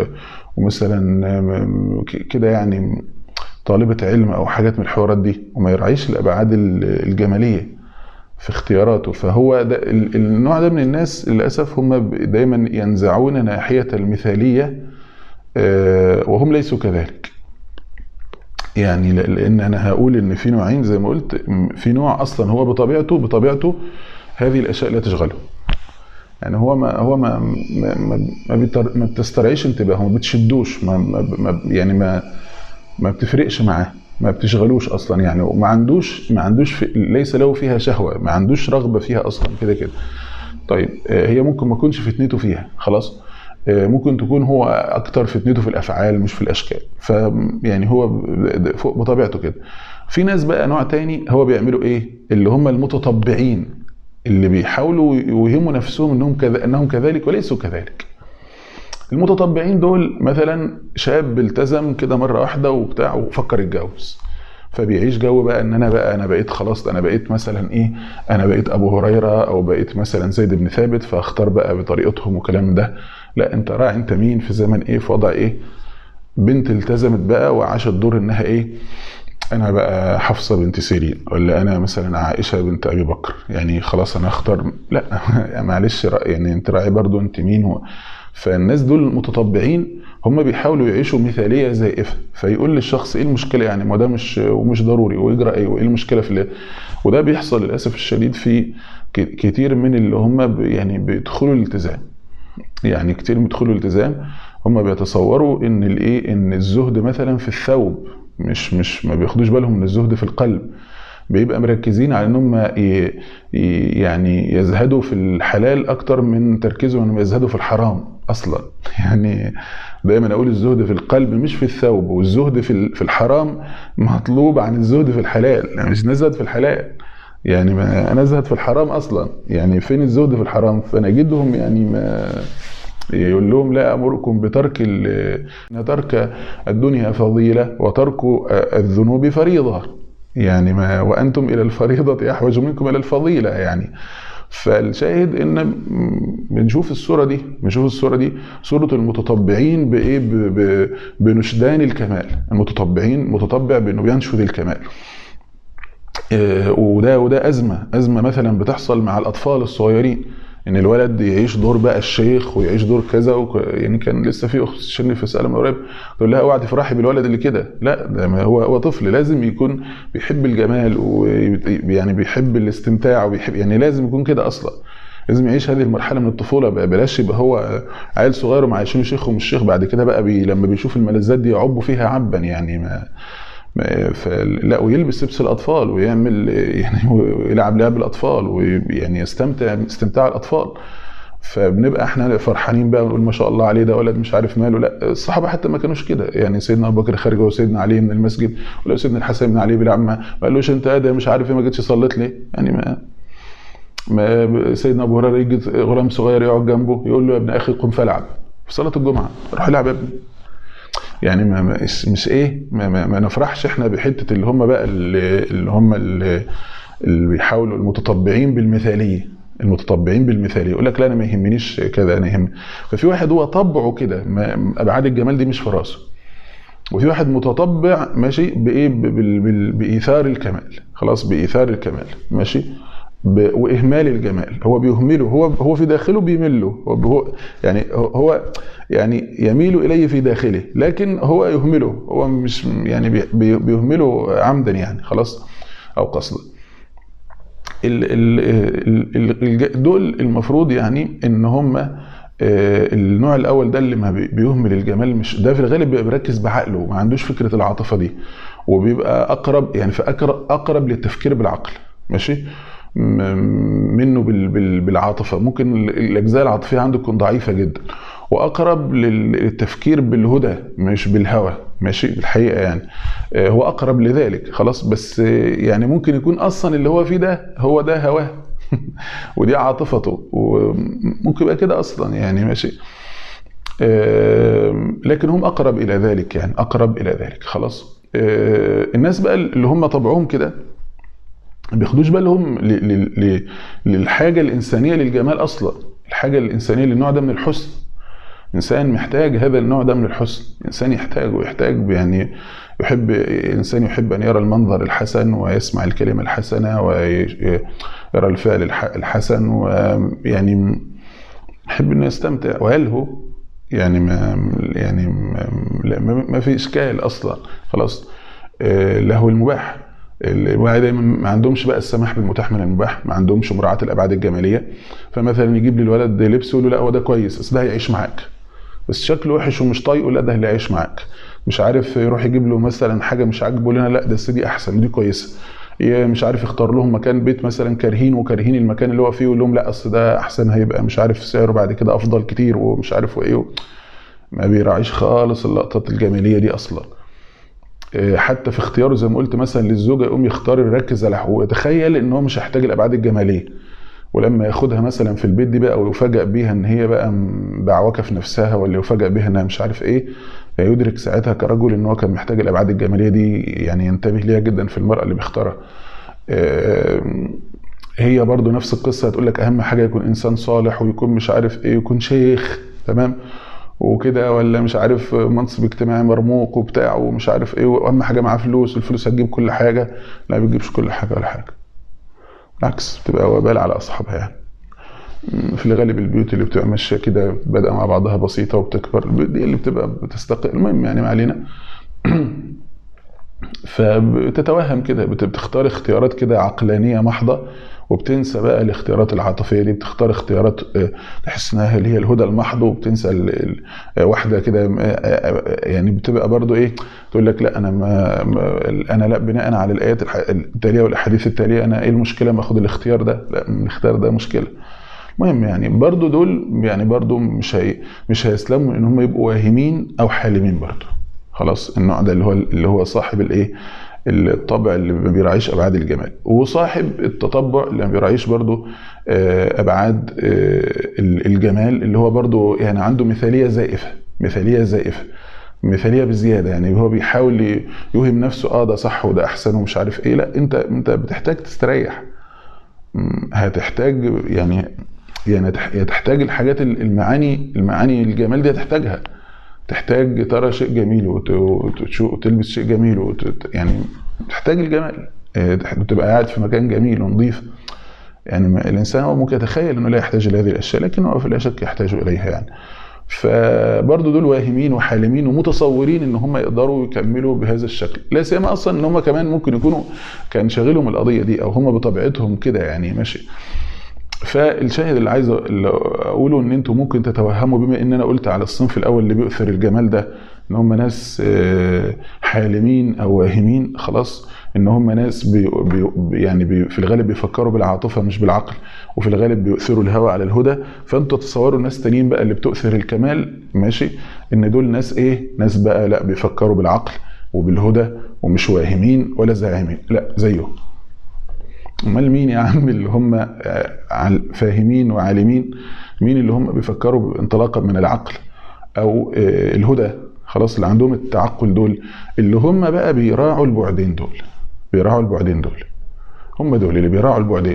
Speaker 2: ومثلا كده يعني طالبه علم او حاجات من الحوارات دي وما يراعيش الابعاد الجماليه في اختياراته فهو ده النوع ده من الناس للاسف هم دايما ينزعون ناحيه المثاليه وهم ليسوا كذلك يعني ل- لان انا هقول ان في نوعين زي ما قلت م- في نوع اصلا هو بطبيعته بطبيعته هذه الاشياء لا تشغله يعني هو ما هو ما ما ما, ما, بيتر ما بتسترعيش انتباهه ما بتشدوش ما, ما, ما يعني ما ما بتفرقش معاه ما بتشغلوش اصلا يعني وما عندوش ما عندوش في ليس له فيها شهوه ما عندوش رغبه فيها اصلا كده كده طيب آه، هي ممكن ما تكونش فتنته فيها خلاص آه، ممكن تكون هو اكتر فتنته في الافعال مش في الاشكال ف يعني هو ب- فوق بطبيعته كده في ناس بقى نوع تاني هو بيعملوا ايه اللي هم المتطبعين اللي بيحاولوا يوهموا نفسهم انهم كذا انهم كذلك وليسوا كذلك المتطبعين دول مثلا شاب التزم كده مره واحده وبتاع وفكر يتجوز فبيعيش جو بقى ان انا بقى انا بقيت خلاص انا بقيت مثلا ايه انا بقيت ابو هريره او بقيت مثلا زيد بن ثابت فاختار بقى بطريقتهم وكلام ده لا انت راعي انت مين في زمن ايه في وضع ايه بنت التزمت بقى وعاشت دور انها ايه انا بقى حفصه بنت سيرين ولا انا مثلا عائشه بنت ابي بكر يعني خلاص انا اختار لا يعني معلش رأ- يعني انت راعي برضو انت مين هو فالناس دول المتطبعين هم بيحاولوا يعيشوا مثاليه زائفه فيقول للشخص ايه المشكله يعني ما ده مش ومش ضروري ويجرى ايه وايه المشكله في اللي وده بيحصل للاسف الشديد في ك- كتير من اللي هم ب- يعني بيدخلوا الالتزام يعني كتير من بيدخلوا الالتزام هم بيتصوروا ان الايه ان الزهد مثلا في الثوب مش مش ما بياخدوش بالهم من الزهد في القلب بيبقى مركزين على انهم ي- ي- يعني يزهدوا في الحلال اكتر من تركيزهم انهم يزهدوا في الحرام اصلا يعني دايما اقول الزهد في القلب مش في الثوب والزهد في ال- في الحرام مطلوب عن الزهد في الحلال يعني مش نزهد في الحلال يعني ما انا ازهد في الحرام اصلا يعني فين الزهد في الحرام فنجدهم يعني ما يقول لهم لا امركم بترك ال- ان ترك الدنيا فضيله وترك الذنوب فريضه يعني ما وانتم الى الفريضه احوج منكم الى الفضيله يعني فالشاهد ان بنشوف الصوره دي بنشوف الصوره دي صوره المتطبعين بايه ب- ب- بنشدان الكمال المتطبعين متطبع بانه بينشد الكمال آه، وده وده ازمه ازمه مثلا بتحصل مع الاطفال الصغيرين ان الولد يعيش دور بقى الشيخ ويعيش دور كذا وك... يعني كان لسه في اخت تشني في سالم قريب تقول لها اوعي تفرحي بالولد اللي كده لا ده ما هو هو طفل لازم يكون بيحب الجمال ويعني بيحب الاستمتاع وبيحب يعني لازم يكون كده اصلا لازم يعيش هذه المرحله من الطفوله بقى بلاش يبقى هو عيل صغير وما عايشين شيخ ومش شيخ بعد كده بقى بي لما بيشوف الملذات دي يعب فيها عبا يعني ما ما- فلا ويلبس لبس الاطفال ويعمل يعني ويلعب لعب الاطفال ويعني يستمتع استمتاع الاطفال فبنبقى احنا فرحانين بقى ونقول ما شاء الله عليه ده ولد مش عارف ماله لا الصحابه حتى ما كانوش كده يعني سيدنا ابو بكر خارج وسيدنا علي من المسجد ولا سيدنا الحسن بن علي بيلعب معاه ما قالوش انت ادم مش عارف ايه ما جيتش صليت ليه يعني ما ما سيدنا ابو هريره يجي غلام صغير يقعد جنبه يقول له يا ابن اخي قم فالعب في صلاه الجمعه روح العب يا ابني يعني ما ما- مش, مش ايه ما, ما, ما نفرحش احنا بحته اللي هم بقى اللي, اللي هم اللي, اللي بيحاولوا المتطبعين بالمثاليه المتطبعين بالمثاليه يقول لك لا انا ما يهمنيش كذا انا يهم ففي واحد هو طبعه كده ما- ابعاد الجمال دي مش في راسه وفي واحد متطبع ماشي بايه ب- بال- بال- بايثار الكمال خلاص بايثار الكمال ماشي ب- واهمال الجمال هو بيهمله هو هو في داخله بيمله هو هو يعني هو يعني يميل اليه في داخله لكن هو يهمله هو مش يعني بي- بي- بيهمله عمدا يعني خلاص او قصدا ال ال ال ال دول المفروض يعني ان هم آه، النوع الاول ده اللي ما بي- بيهمل الجمال مش ده في الغالب بيبقى بيركز بعقله ما عندوش فكره العاطفه دي وبيبقى اقرب يعني في أقرب, اقرب للتفكير بالعقل ماشي م- منه بال- بال- بالعاطفه ممكن ال- الاجزاء العاطفيه عنده تكون ضعيفه جدا واقرب لل- للتفكير بالهدى مش بالهوى ماشي بالحقيقه يعني آه، هو اقرب لذلك خلاص بس آه، يعني ممكن يكون اصلا اللي هو فيه ده هو ده هواه ودي عاطفته وممكن يبقى كده اصلا يعني ماشي آه، لكن هم اقرب الى ذلك يعني اقرب الى ذلك خلاص آه، الناس بقى اللي هم طبعهم كده ما بياخدوش بالهم ل- ل- ل- للحاجه الانسانيه للجمال اصلا الحاجه الانسانيه للنوع ده من الحسن انسان محتاج هذا النوع ده من الحسن انسان يحتاج ويحتاج يعني يحب انسان يحب ان يرى المنظر الحسن ويسمع الكلمه الحسنه ويرى الفعل الح- الحسن ويعني يحب انه يستمتع ويلهو يعني ما يعني ما, لا، ما ما في اشكال اصلا خلاص آه، له المباح الوعي دايما ما عندهمش بقى السماح بالمتاح من المباح ما عندهمش مراعاه الابعاد الجماليه فمثلا يجيب لي الولد لبس يقول له لا هو ده كويس بس ده هيعيش معاك بس شكله وحش ومش طايقه لا ده اللي هيعيش معاك مش عارف يروح يجيب له مثلا حاجه مش عاجبه لنا لا ده بس دي احسن ودي كويسه ي- مش عارف يختار لهم مكان بيت مثلا كارهين وكارهين المكان اللي هو فيه ويقول لهم لا اصل ده احسن هيبقى مش عارف سعره بعد كده افضل كتير ومش عارف وايه ما بيراعيش خالص اللقطات الجماليه دي اصلا إيه، حتى في اختياره زي ما قلت مثلا للزوجه يقوم يختار يركز على حقوقه يتخيل ان هو مش هيحتاج الابعاد الجماليه ولما ياخدها مثلا في البيت دي بقى ويفاجئ بيها ان هي بقى م- بعوكه في نفسها ولا يفاجئ بيها انها مش عارف ايه يدرك ساعتها كرجل ان هو كان محتاج الابعاد الجماليه دي يعني ينتبه ليها جدا في المراه اللي بيختارها آم، هي برضو نفس القصه هتقول لك اهم حاجه يكون انسان صالح ويكون مش عارف ايه يكون شيخ تمام وكده ولا مش عارف منصب اجتماعي مرموق وبتاع ومش عارف ايه واهم حاجه معاه فلوس الفلوس هتجيب كل حاجه لا ما بتجيبش كل حاجه ولا حاجه بالعكس بتبقى وبال على اصحابها يعني في الغالب البيوت اللي بتبقى ماشيه كده بادئه مع بعضها بسيطه وبتكبر دي اللي بتبقى بتستقل المهم يعني ما علينا فبتتوهم كده بت- بتختار اختيارات كده عقلانيه محضه وبتنسى بقى الاختيارات العاطفيه دي بتختار اختيارات آه، تحس انها اللي هي الهدى المحض وبتنسى ال- ال- آه، واحده كده آه، آه، يعني بتبقى برضو ايه تقول لك لا انا ما ما- انا لا بناء على الايات الح- التاليه والاحاديث التاليه انا ايه المشكله ما اخد الاختيار ده لا الاختيار ده مشكله المهم يعني برضو دول يعني برضو مش هي مش هيسلموا ان هم يبقوا واهمين او حالمين برضو خلاص النوع ده اللي هو اللي هو صاحب الايه الطبع اللي ما بيراعيش ابعاد الجمال وصاحب التطبع اللي ما بيراعيش برضو آه، ابعاد آه، الجمال اللي هو برضو يعني عنده مثاليه زائفه مثاليه زائفه مثاليه بزياده يعني هو بيحاول ي- يوهم نفسه اه ده صح وده احسن ومش عارف ايه لا انت انت بتحتاج تستريح مم، هتحتاج يعني يعني تح- تحتاج الحاجات ال- المعاني المعاني الجمال دي هتحتاجها تحتاج ترى شيء جميل وت- وتشو- وتلبس شيء جميل وت- يعني تحتاج الجمال آه، تح- تبقى قاعد في مكان جميل ونظيف يعني ما- الانسان هو ممكن يتخيل انه لا يحتاج الى هذه الاشياء لكن هو في لا شك يحتاج اليها يعني فبرضه دول واهمين وحالمين ومتصورين ان هم يقدروا يكملوا بهذا الشكل لا سيما اصلا ان هم كمان ممكن يكونوا كان شاغلهم القضيه دي او هم بطبيعتهم كده يعني ماشي فالشاهد اللي عايز اللي اقوله ان انتم ممكن تتوهموا بما ان انا قلت على الصنف الاول اللي بيؤثر الجمال ده ان هم ناس آه، حالمين او واهمين خلاص ان هم ناس بي بي يعني بي في الغالب بيفكروا بالعاطفه مش بالعقل وفي الغالب بيؤثروا الهوى على الهدى فانتوا تصوروا ناس تانيين بقى اللي بتؤثر الكمال ماشي ان دول ناس ايه ناس بقى لا بيفكروا بالعقل وبالهدى ومش واهمين ولا زاعمين لا زيهم امال مين يا عم اللي هم آه، عال- فاهمين وعالمين مين اللي هم بيفكروا انطلاقا من العقل او آه، الهدى خلاص اللي عندهم التعقل دول اللي هم بقى بيراعوا البعدين دول بيراعوا البعدين دول هم دول اللي بيراعوا البعدين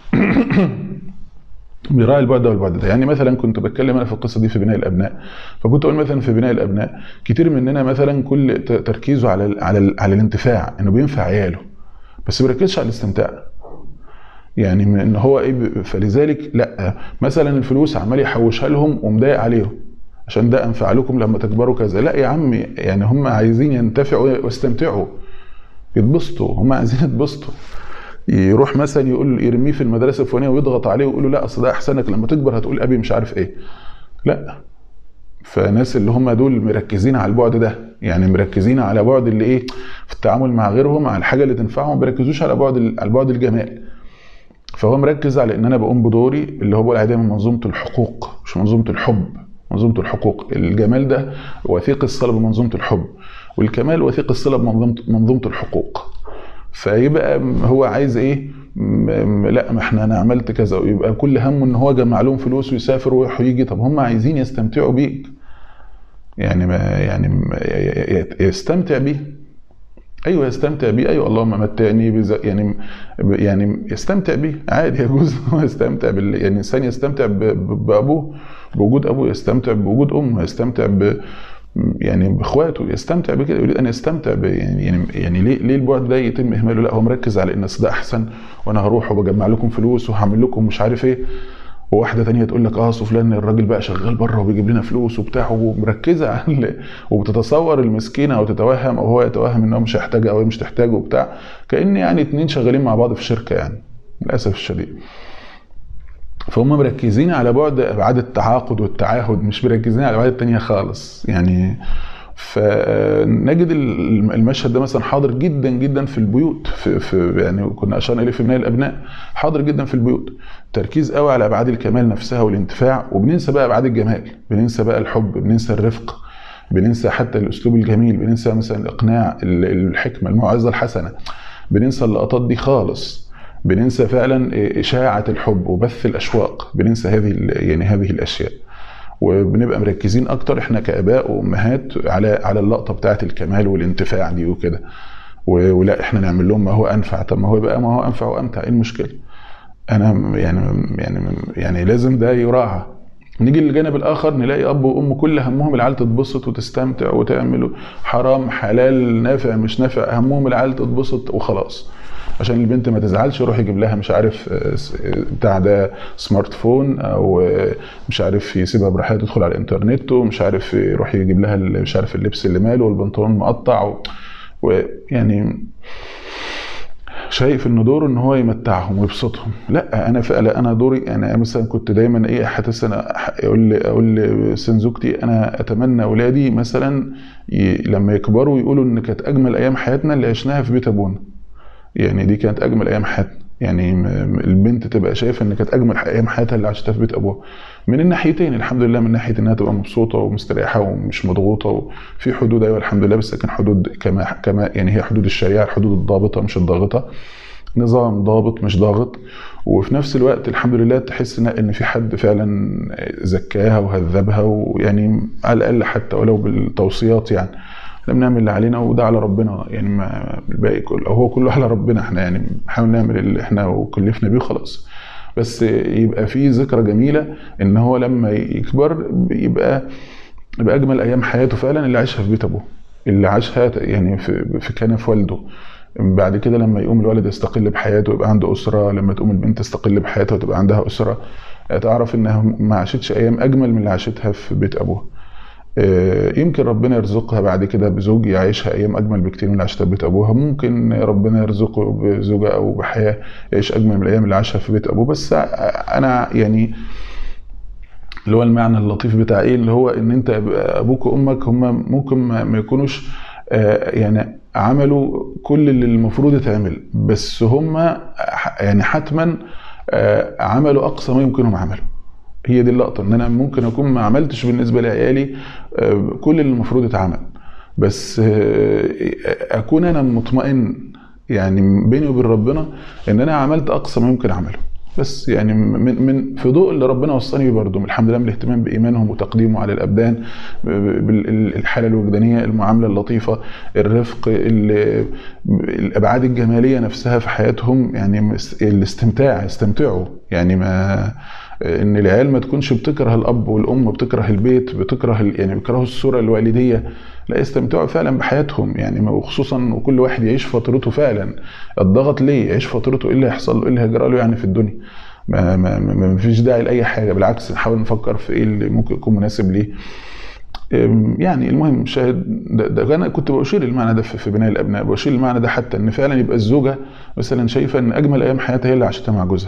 Speaker 2: بيراعي البعد ده والبعد ده يعني مثلا كنت بتكلم انا في القصه دي في بناء الابناء فكنت اقول مثلا في بناء الابناء كتير مننا مثلا كل ت- تركيزه على ال على ال على الانتفاع انه بينفع عياله بس ما بيركزش على الاستمتاع يعني من ان هو ايه ب- فلذلك لا مثلا الفلوس عمال يحوشها لهم ومضايق عليهم عشان ده انفع لكم لما تكبروا كذا لا يا عم يعني هم عايزين ينتفعوا ويستمتعوا يتبسطوا هم عايزين يتبسطوا يروح مثلا يقول يرميه في المدرسه الفلانيه ويضغط عليه ويقول له لا اصل ده احسنك لما تكبر هتقول ابي مش عارف ايه لا فناس اللي هم دول مركزين على البعد ده يعني مركزين على بعد اللي ايه في التعامل مع غيرهم على الحاجه اللي تنفعهم ما بيركزوش على بعد ال- على بعد الجمال فهو مركز على ان انا بقوم بدوري اللي هو بقول عليه دايما منظومه الحقوق مش منظومه الحب منظومه الحقوق الجمال ده وثيق الصله بمنظومه الحب والكمال وثيق الصله بمنظومه منظومه الحقوق فيبقى هو عايز ايه م- م- لا ما احنا انا عملت كذا ويبقى كل همه ان هو جمع لهم فلوس ويسافر ويروح ويجي طب هم عايزين يستمتعوا بيك يعني ما يعني ما ي- ي- يستمتع بيه ايوه يستمتع بيه ايوه اللهم متعني بز... يعني يعني يستمتع بيه عادي يجوز هو يستمتع بال... يعني الانسان يستمتع ب... ب- بابوه بوجود ابوه يستمتع بوجود امه يستمتع ب يعني باخواته يستمتع بكده يريد ان يستمتع ب... يعني يعني يعني ليه ليه البعد ده يتم اهماله لا هو مركز على ان أصل ده احسن وانا هروح وبجمع لكم فلوس وهعمل لكم مش عارف ايه وواحده تانية تقول لك اه أصل فلان الراجل بقى شغال بره وبيجيب لنا فلوس وبتاع ومركزه على وبتتصور المسكينه او تتوهم او هو يتوهم ان هو مش هيحتاجها او هي مش تحتاجه وبتاع كان يعني اتنين شغالين مع بعض في شركه يعني للاسف الشديد فهم مركزين على بعد ابعاد التعاقد والتعاهد مش مركزين على الابعاد التانية خالص يعني فنجد المشهد ده مثلا حاضر جدا جدا في البيوت في, في يعني كنا اشرنا اليه في بناء الابناء حاضر جدا في البيوت تركيز قوي على ابعاد الكمال نفسها والانتفاع وبننسى بقى ابعاد الجمال بننسى بقى الحب بننسى الرفق بننسى حتى الاسلوب الجميل بننسى مثلا الاقناع الحكمه الموعظه الحسنه بننسى اللقطات دي خالص بننسى فعلا اشاعه الحب وبث الاشواق بننسى هذه يعني هذه الاشياء وبنبقى مركزين اكتر احنا كاباء وامهات على على اللقطه بتاعه الكمال والانتفاع دي وكده ولا احنا نعمل لهم ما هو انفع طب ما هو يبقى ما هو انفع وامتع ايه المشكله انا يعني يعني يعني لازم ده يراعى نيجي للجانب الاخر نلاقي اب وام كل همهم العيال تتبسط وتستمتع وتعمل حرام حلال نافع مش نافع همهم العيال تتبسط وخلاص عشان البنت ما تزعلش يروح يجيب لها مش عارف بتاع ده سمارت فون او مش عارف يسيبها براحتها تدخل على الانترنت ومش عارف يروح يجيب لها مش عارف اللبس اللي ماله والبنطلون مقطع ويعني شايف ان دوره ان هو يمتعهم ويبسطهم لا انا فعلا انا دوري انا مثلا كنت دايما ايه حاسس انا اقول لي اقول لسن زوجتي انا اتمنى اولادي مثلا لما يكبروا يقولوا ان كانت اجمل ايام حياتنا اللي عشناها في بيت ابونا يعني دي كانت اجمل ايام حياتنا يعني البنت تبقى شايفه ان كانت اجمل ايام حياتها اللي عاشتها في بيت ابوها من الناحيتين الحمد لله من ناحيه انها تبقى مبسوطه ومستريحه ومش مضغوطه وفي حدود ايوه الحمد لله بس كان حدود كما كما يعني هي حدود الشريعه الحدود الضابطه مش الضاغطه نظام ضابط مش ضاغط وفي نفس الوقت الحمد لله تحس ان في حد فعلا زكاها وهذبها ويعني على الاقل حتى ولو بالتوصيات يعني احنا بنعمل اللي علينا وده على ربنا يعني ما الباقي كله هو كله على ربنا احنا يعني بنحاول نعمل اللي احنا وكلفنا بيه خلاص بس يبقى في ذكرى جميله ان هو لما يكبر يبقى يبقى اجمل ايام حياته فعلا اللي عاشها في بيت ابوه اللي عاشها يعني في في كنف والده بعد كده لما يقوم الولد يستقل بحياته ويبقى عنده اسره لما تقوم البنت تستقل بحياتها وتبقى عندها اسره تعرف انها ما عاشتش ايام اجمل من اللي عاشتها في بيت ابوها يمكن ربنا يرزقها بعد كده بزوج يعيشها ايام اجمل بكتير من اللي عاشتها في بيت ابوها ممكن ربنا يرزقه بزوجه او بحياه يعيش اجمل من الايام اللي عاشها في بيت ابوه بس انا يعني اللي هو المعنى اللطيف بتاع ايه اللي هو ان انت ابوك وامك هم ممكن ما يكونوش يعني عملوا كل اللي المفروض يتعمل بس هم يعني حتما عملوا اقصى ما يمكنهم عمله هي دي اللقطه ان انا ممكن اكون ما عملتش بالنسبه لعيالي كل اللي المفروض يتعمل بس اكون انا مطمئن يعني بيني وبين ربنا ان انا عملت اقصى ما يمكن اعمله بس يعني من من في ضوء اللي ربنا وصاني بيه برضه الحمد لله من الاهتمام بايمانهم وتقديمه على الابدان بالحاله الوجدانيه المعامله اللطيفه الرفق الابعاد الجماليه نفسها في حياتهم يعني الاستمتاع استمتعوا يعني ما ان العيال ما تكونش بتكره الاب والام بتكره البيت بتكره يعني بيكرهوا الصوره الوالديه لا يستمتعوا فعلا بحياتهم يعني وخصوصا وكل واحد يعيش فترته فعلا الضغط ليه يعيش فترته ايه اللي هيحصل له ايه اللي هيجرى له يعني في الدنيا ما, ما, ما, ما فيش داعي لاي حاجه بالعكس نحاول نفكر في ايه اللي ممكن يكون مناسب ليه يعني المهم شاهد ده, ده انا كنت بشير المعنى ده في بناء الابناء بشير المعنى ده حتى ان فعلا يبقى الزوجه مثلا شايفه ان اجمل ايام حياتها هي اللي عاشتها مع جوزها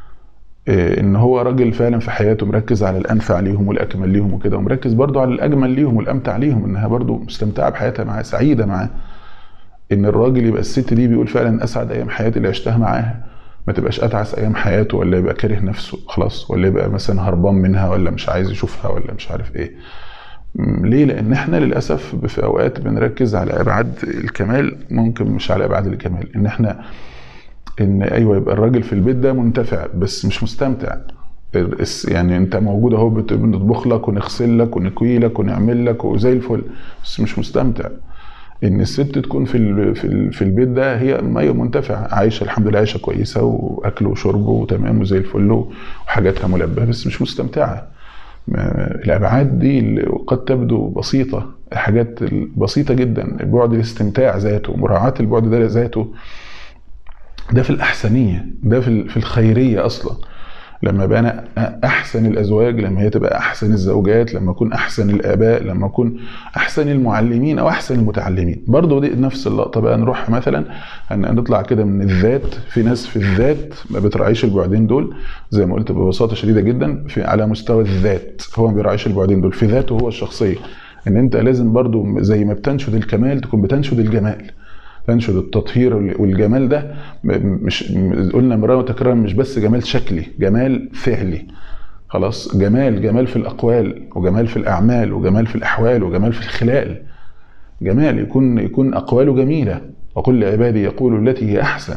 Speaker 2: ان هو راجل فعلا في حياته مركز على الانفع ليهم والاكمل ليهم وكده ومركز برضه على الاجمل ليهم والامتع ليهم انها برضه مستمتعه بحياتها معاه سعيده معاه ان الراجل يبقى الست دي بيقول فعلا اسعد ايام حياتي اللي عشتها معاها ما تبقاش اتعس ايام حياته ولا يبقى كاره نفسه خلاص ولا يبقى مثلا هربان منها ولا مش عايز يشوفها ولا مش عارف ايه ليه لان احنا للاسف في اوقات بنركز على ابعاد الكمال ممكن مش على ابعاد الكمال ان احنا ان ايوه يبقى الراجل في البيت ده منتفع بس مش مستمتع يعني انت موجود اهو بنطبخ لك ونغسل لك ونكوي لك ونعمل لك وزي الفل بس مش مستمتع ان الست تكون في في في البيت ده هي هي منتفعه عايشه الحمد لله عايشه كويسه واكل وشرب وتمام وزي الفل وحاجاتها ملبيه بس مش مستمتعه الابعاد دي اللي قد تبدو بسيطه حاجات بسيطه جدا بعد الاستمتاع ذاته مراعاه البعد ده ذاته ده في الأحسنية ده في في الخيرية أصلا لما بقى انا احسن الازواج لما هي تبقى احسن الزوجات لما اكون احسن الاباء لما اكون احسن المعلمين او احسن المتعلمين برضه دي نفس اللقطه بقى نروح مثلا ان نطلع كده من الذات في ناس في الذات ما بتراعيش البعدين دول زي ما قلت ببساطه شديده جدا في على مستوى الذات هو ما بيراعيش البعدين دول في ذاته هو الشخصيه ان انت لازم برضه زي ما بتنشد الكمال تكون بتنشد الجمال تنشد التطهير والجمال ده مش قلنا مرة وتكرارا مش بس جمال شكلي جمال فعلي خلاص جمال جمال في الأقوال وجمال في الأعمال وجمال في الأحوال وجمال في الخلال جمال يكون يكون أقواله جميلة وكل عبادي يقول التي هي أحسن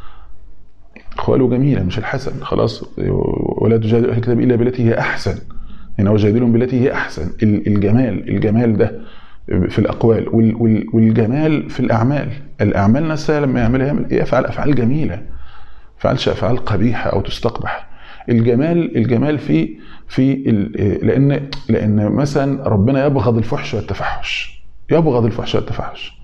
Speaker 2: أقواله جميلة مش الحسن خلاص ولا تجادل أهل الكتاب إلا بالتي هي أحسن هنا وجادلهم بالتي هي أحسن الجمال الجمال ده في الاقوال والجمال في الاعمال الاعمال نفسها لما يعملها يعمل يفعل افعال جميله فعلش افعال قبيحه او تستقبح الجمال الجمال في في لان لان مثلا ربنا يبغض الفحش والتفحش يبغض الفحش والتفحش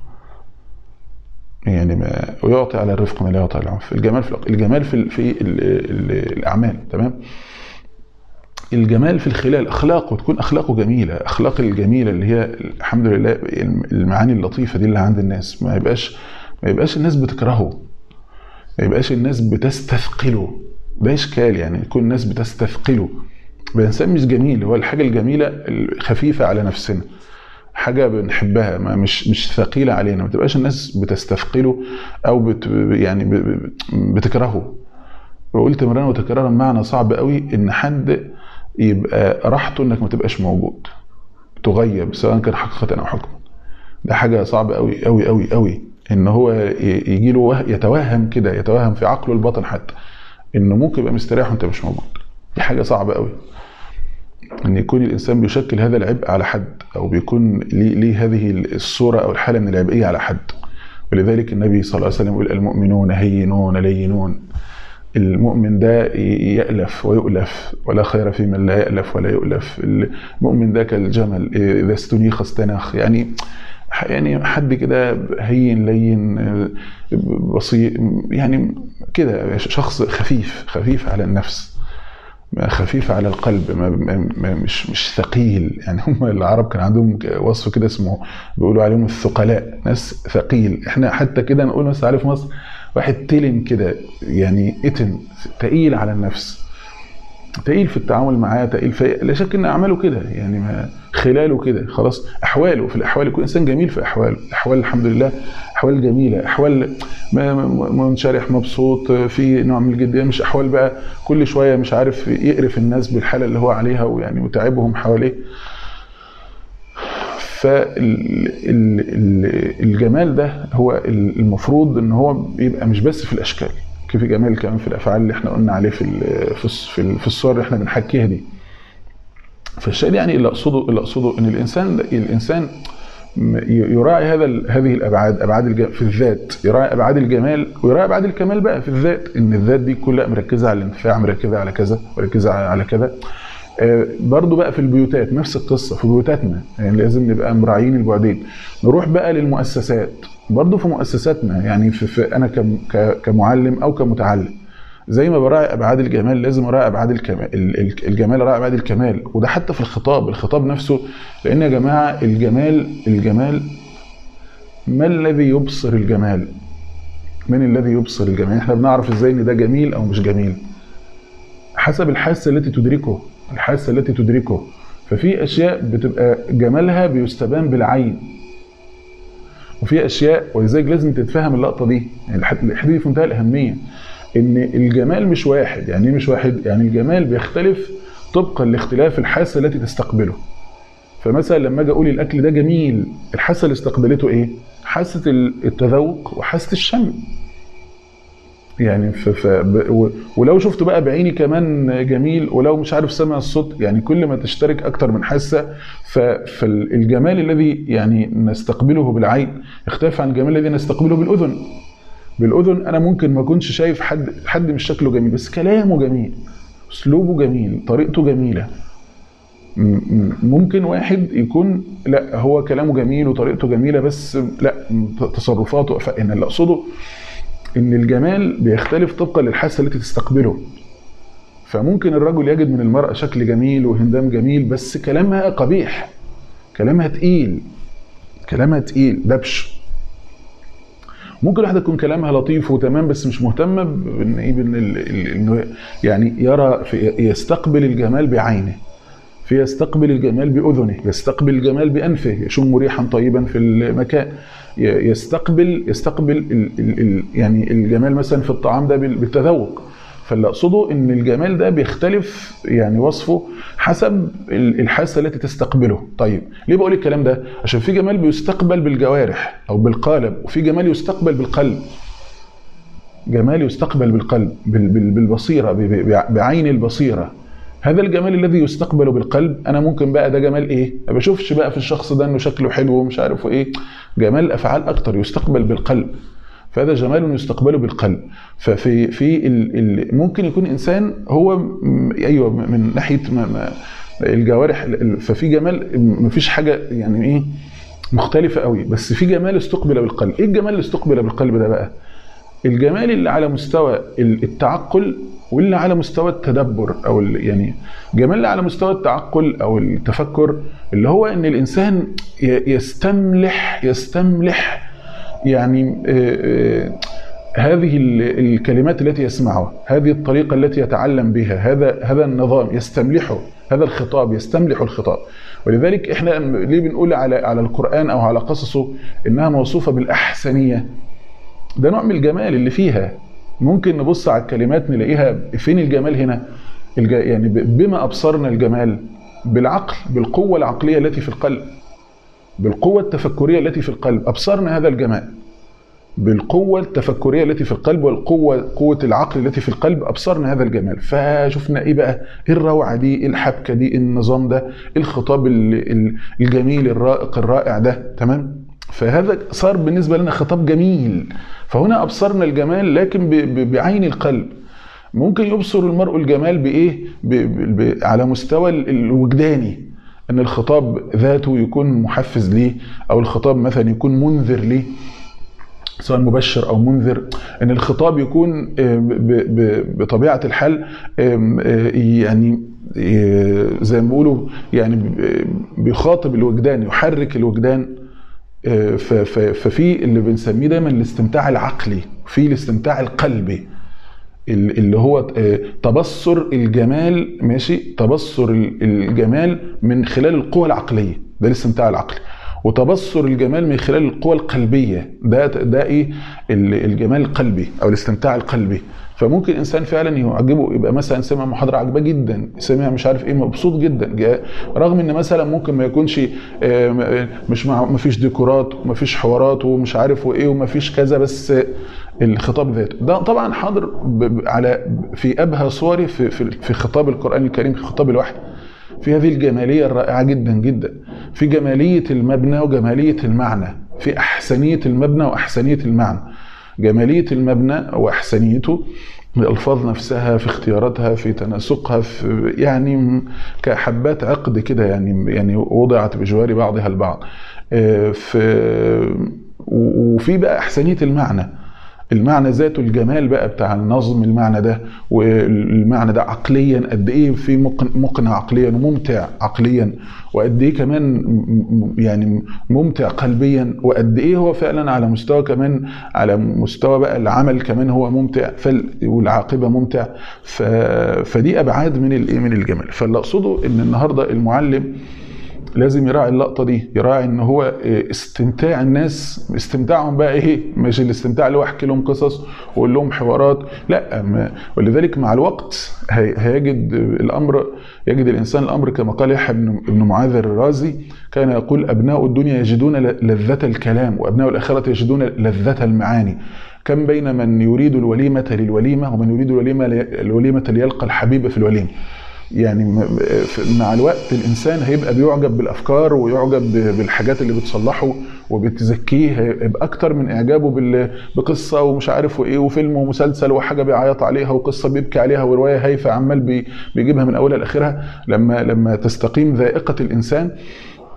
Speaker 2: يعني ما ويعطي على الرفق ما لا يعطي على العنف الجمال في الجمال في في الاعمال تمام الجمال في الخلال اخلاقه تكون اخلاقه جميله اخلاق الجميله اللي هي الحمد لله المعاني اللطيفه دي اللي عند الناس ما يبقاش ما يبقاش الناس بتكرهه ما يبقاش الناس بتستثقله ده اشكال يعني يكون الناس بتستثقله الانسان مش جميل هو الحاجه الجميله الخفيفه على نفسنا حاجه بنحبها ما مش مش ثقيله علينا ما تبقاش الناس بتستثقله او بت يعني بتكرهه وقلت مرة وتكرارا معنى صعب قوي ان حد يبقى راحته انك ما تبقاش موجود تغيب سواء كان حقيقة او حكما ده حاجة صعبة قوي قوي قوي قوي ان هو يجي له يتوهم كده يتوهم في عقله الباطن حتى انه ممكن يبقى مستريح وانت مش موجود دي حاجة صعبة قوي ان يكون الانسان بيشكل هذا العبء على حد او بيكون ليه, ليه هذه الصورة او الحالة من العبئية على حد ولذلك النبي صلى الله عليه وسلم يقول المؤمنون هينون لينون المؤمن ده يألف ويؤلف ولا خير في من لا يألف ولا يؤلف المؤمن ده كالجمل إذا استنيخ استناخ يعني يعني حد كده هين لين بسيط يعني كده شخص خفيف خفيف على النفس خفيف على القلب ما ما مش مش ثقيل يعني هم العرب كان عندهم وصف كده اسمه بيقولوا عليهم الثقلاء ناس ثقيل احنا حتى كده نقول مثلا عليه في مصر واحد تلن كده يعني اتن تقيل على النفس تقيل في التعامل معاه تقيل في لا شك ان اعماله كده يعني ما خلاله كده خلاص احواله في الاحوال يكون انسان جميل في احواله الاحوال الحمد لله احوال جميله احوال منشرح مبسوط في نوع من الجديه مش احوال بقى كل شويه مش عارف يقرف الناس بالحاله اللي هو عليها ويعني وتعبهم حواليه فالجمال ده هو المفروض ان هو بيبقى مش بس في الاشكال كيف جمال كمان في الافعال اللي احنا قلنا عليه في في في الصور اللي احنا بنحكيها دي فالشيء يعني اللي اقصده اللي اقصده ان الانسان الانسان يراعي هذا هذه الابعاد ابعاد الجمال في الذات يراعي ابعاد الجمال ويراعي ابعاد الكمال بقى في الذات ان الذات دي كلها مركزه على الانتفاع مركزه على كذا مركزه على كذا برضو بقى في البيوتات نفس القصه في بيوتاتنا يعني لازم نبقى مراعيين البعدين نروح بقى للمؤسسات برضو في مؤسساتنا يعني في, في انا كمعلم او كمتعلم زي ما براعي ابعاد الجمال لازم اراعي ابعاد الكمال الجمال اراعي ابعاد الكمال وده حتى في الخطاب الخطاب نفسه لان يا جماعه الجمال الجمال ما الذي يبصر الجمال من الذي يبصر الجمال احنا بنعرف ازاي ان ده جميل او مش جميل حسب الحاسه التي تدركه الحاسه التي تدركه ففي اشياء بتبقى جمالها بيستبان بالعين وفي اشياء ولذلك لازم تتفهم اللقطه دي يعني الحته دي في منتهى الاهميه ان الجمال مش واحد يعني ايه مش واحد يعني الجمال بيختلف طبقا لاختلاف الحاسه التي تستقبله فمثلا لما اجي اقول الاكل ده جميل الحاسه اللي استقبلته ايه حاسه التذوق وحاسه الشم يعني ف... ف... ب... ولو شفته بقى بعيني كمان جميل ولو مش عارف سمع الصوت يعني كل ما تشترك اكتر من حاسه ف... فالجمال الذي يعني نستقبله بالعين يختلف عن الجمال الذي نستقبله بالاذن بالاذن انا ممكن ما اكونش شايف حد حد مش شكله جميل بس كلامه جميل اسلوبه جميل طريقته جميله ممكن واحد يكون لا هو كلامه جميل وطريقته جميله بس لا تصرفاته فان اللي اقصده ان الجمال بيختلف طبقا للحاسه التي تستقبله فممكن الرجل يجد من المرأة شكل جميل وهندام جميل بس كلامها قبيح كلامها تقيل كلامها تقيل دبش ممكن واحدة تكون كلامها لطيف وتمام بس مش مهتمة بان ايه بان ال- ال- انه يعني يرى في يستقبل الجمال بعينه في يستقبل الجمال بأذنه يستقبل الجمال بأنفه يشم ريحا طيبا في المكان ي- يستقبل يستقبل ال ال ال يعني الجمال مثلا في الطعام ده بال- بالتذوق فاللي اقصده ان الجمال ده بيختلف يعني وصفه حسب ال- الحاسه التي تستقبله طيب ليه بقول الكلام ده عشان في جمال بيستقبل بالجوارح او بالقالب وفي جمال يستقبل بالقلب جمال يستقبل بالقلب بال- بال- بالبصيره ب- ب- بعين البصيره هذا الجمال الذي يستقبل بالقلب انا ممكن بقى ده جمال ايه ما بشوفش بقى في الشخص ده انه شكله حلو ومش عارف ايه جمال الافعال اكتر يستقبل بالقلب فهذا جمال يستقبل بالقلب ففي في ال ال ممكن يكون انسان هو م- ايوه م- من ناحيه ما ما الجوارح ال- ال- ففي جمال ما فيش حاجه يعني ايه مختلفه قوي بس في جمال استقبل بالقلب ايه الجمال اللي استقبل بالقلب ده بقى الجمال اللي على مستوى ال- التعقل واللي على مستوى التدبر او ال- يعني جمال اللي على مستوى التعقل او التفكر اللي هو ان الانسان ي- يستملح يستملح يعني آه، آه، هذه ال- الكلمات التي يسمعها هذه الطريقة التي يتعلم بها هذا هذا النظام يستملحه هذا الخطاب يستملح الخطاب ولذلك احنا ليه بنقول على على القرآن او على قصصه انها موصوفة بالأحسنية ده نوع من الجمال اللي فيها ممكن نبص على الكلمات نلاقيها فين الجمال هنا الج... يعني ب- بما أبصرنا الجمال بالعقل بالقوة العقلية التي في القلب بالقوة التفكرية التي في القلب أبصرنا هذا الجمال بالقوة التفكرية التي في القلب والقوة قوة العقل التي في القلب أبصرنا هذا الجمال فشفنا إيه بقى إيه الروعة دي إيه الحبكة دي إيه النظام ده إيه الخطاب ال- ال- الجميل الرائق الرائع ده تمام فهذا صار بالنسبة لنا خطاب جميل فهنا أبصرنا الجمال لكن ب- ب- بعين القلب ممكن يبصر المرء الجمال بإيه ب ب ب على مستوى ال- الوجداني أن الخطاب ذاته يكون محفز ليه أو الخطاب مثلا يكون منذر ليه سواء مبشر او منذر ان الخطاب يكون آه، ب- ب- بطبيعه الحال آم، آه، يعني آه، زي ما بيقولوا يعني ب- بيخاطب الوجدان يحرك الوجدان آه، ف- ف- ففي اللي بنسميه دايما الاستمتاع العقلي في الاستمتاع القلبي ال- اللي هو آه، تبصر الجمال ماشي تبصر ال- الجمال من خلال القوى العقليه ده الاستمتاع العقلي وتبصر الجمال من خلال القوى القلبيه ده ده ايه ال- الجمال القلبي او الاستمتاع القلبي فممكن انسان فعلا يعجبه يبقى مثلا سمع محاضره عجباه جدا سمع مش عارف ايه مبسوط جدا جا- رغم ان مثلا ممكن ما يكونش آه، م- مش مع ما فيش ديكورات وما فيش حوارات ومش عارف وايه وما فيش كذا بس الخطاب ذاته ده طبعا حاضر ب- ب- على في ابهى صوره في في في خطاب القران الكريم في خطاب الوحي في هذه الجماليه الرائعه جدا جدا في جماليه المبنى وجماليه المعنى في احسنيه المبنى واحسنيه المعنى جماليه المبنى واحسنيته الالفاظ نفسها في اختياراتها في تناسقها في يعني كحبات عقد كده يعني يعني وضعت بجوار بعضها البعض آه، في وفي بقى احسنيه المعنى المعنى ذاته الجمال بقى بتاع النظم المعنى ده والمعنى ده عقليا قد ايه في مقن- مقنع عقليا وممتع عقليا وقد ايه كمان م- م- يعني ممتع قلبيا وقد ايه هو فعلا على مستوى كمان على مستوى بقى العمل كمان هو ممتع فال- والعاقبه ممتع ف... فدي ابعاد من الايه من الجمال فاللي اقصده ان النهارده المعلم لازم يراعي اللقطه دي يراعي ان هو استمتاع الناس استمتاعهم بقى ايه مش الاستمتاع اللي هو احكي لهم قصص واقول لهم حوارات لا ما ولذلك مع الوقت هي- هيجد الامر يجد الانسان الامر كما قال يحيى بن بن معاذ الرازي كان يقول ابناء الدنيا يجدون ل- لذة الكلام وابناء الاخره يجدون لذة المعاني كم بين من يريد الوليمة للوليمة ومن يريد الوليمة الوليمة ليلقى الحبيب في الوليمة يعني م- ف- مع الوقت الانسان هيبقى بيعجب بالافكار ويعجب ب- بالحاجات اللي بتصلحه وبتزكيه هيبقى اكتر من اعجابه بال- بقصه ومش عارف وايه وفيلم ومسلسل وحاجه بيعيط عليها وقصه بيبكي عليها وروايه هايفه عمال بي- بيجيبها من اولها لاخرها لما لما تستقيم ذائقه الانسان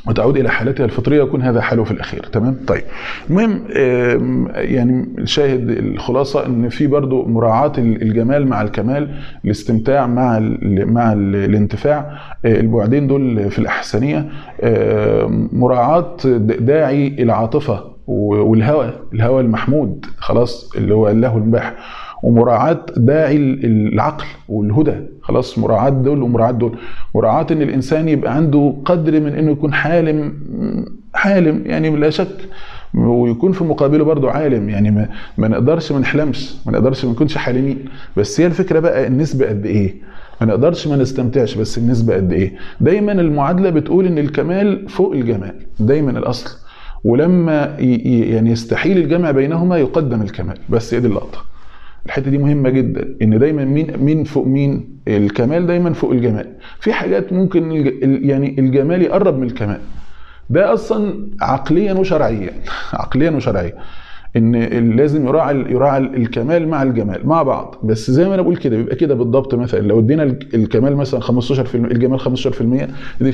Speaker 2: وتعود الى حالتها الفطريه يكون هذا حاله في الاخير تمام طيب المهم آم، يعني الشاهد الخلاصه ان في برضو مراعاه الجمال مع الكمال الاستمتاع مع ال مع ال الانتفاع آه، البعدين دول في الاحسنيه آم، مراعاه داعي العاطفه والهوى الهوى المحمود خلاص اللي هو الله المباح ومراعاة داعي العقل والهدى خلاص مراعاة دول ومراعاة دول مراعاة ان الانسان يبقى عنده قدر من انه يكون حالم حالم يعني لا شك ويكون في مقابله برضه عالم يعني ما, ما نقدرش ما نحلمش ما نقدرش ما نكونش حالمين بس هي الفكره بقى النسبه قد ايه ما نقدرش ما نستمتعش بس النسبه قد ايه دايما المعادله بتقول ان الكمال فوق الجمال دايما الاصل ولما ي- ي- يعني يستحيل الجمع بينهما يقدم الكمال بس هي دي اللقطه الحته دي مهمه جدا ان دايما مين مين فوق مين الكمال دايما فوق الجمال في حاجات ممكن الج- ال- يعني الجمال يقرب من الكمال ده اصلا عقليا وشرعيا عقليا وشرعيا ان ال- لازم يراعي ال- يراعي ال- الكمال مع الجمال مع بعض بس زي ما انا بقول كده بيبقى كده بالضبط مثلا لو ادينا ال- الكمال مثلا 15% الجمال 15% دي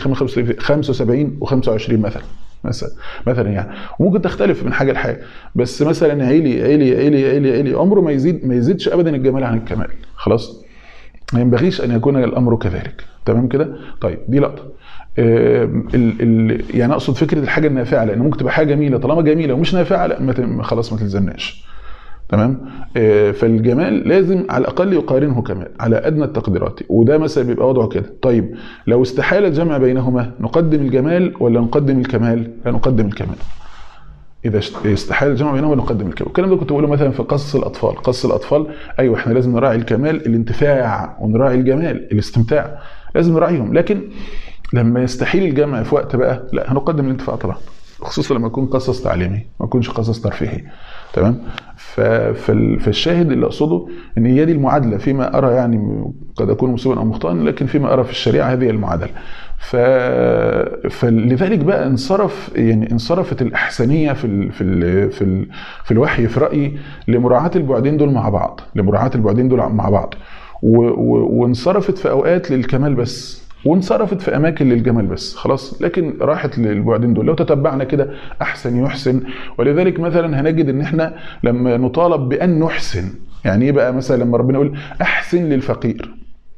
Speaker 2: 75 و25 مثلا مثلا مثلا يعني وممكن تختلف من حاجه لحاجه بس مثلا عيلي عيلي عيلي عيلي عيلي عمره ما يزيد ما يزيدش ابدا الجمال عن الكمال خلاص ما ينبغيش ان يكون الامر كذلك تمام كده طيب دي لقطه آه، ال ال يعني اقصد فكره الحاجه النافعه لان ممكن تبقى حاجه جميله طالما جميله ومش نافعه لا ما ت- خلاص ما تلزمناش تمام آه، فالجمال لازم على الاقل يقارنه كمال على ادنى التقديرات وده مثلا بيبقى وضعه كده طيب لو استحال الجمع بينهما نقدم الجمال ولا نقدم الكمال لا نقدم الكمال اذا است- استحال الجمع بينهما نقدم الكمال الكلام ده كنت بقوله مثلا في قصص الاطفال قصص الاطفال ايوه احنا لازم نراعي الكمال الانتفاع ونراعي الجمال الاستمتاع لازم نراعيهم لكن لما يستحيل الجمع في وقت بقى لا هنقدم الانتفاع طبعا خصوصا لما يكون قصص تعليمي ما يكونش قصص ترفيهي تمام ف- فال- فالشاهد اللي اقصده ان هي دي المعادله فيما ارى يعني قد اكون مصيبا او مخطئا لكن فيما ارى في الشريعه هذه المعادله ف... فلذلك بقى انصرف يعني انصرفت الاحسنيه في ال... في ال... في ال... في الوحي في رايي لمراعاه البعدين دول مع بعض لمراعاه البعدين دول مع بعض و... و... وانصرفت في اوقات للكمال بس وانصرفت في اماكن للجمال بس خلاص لكن راحت للبعدين دول لو تتبعنا كده احسن يحسن ولذلك مثلا هنجد ان احنا لما نطالب بان نحسن يعني ايه بقى مثلا لما ربنا يقول احسن للفقير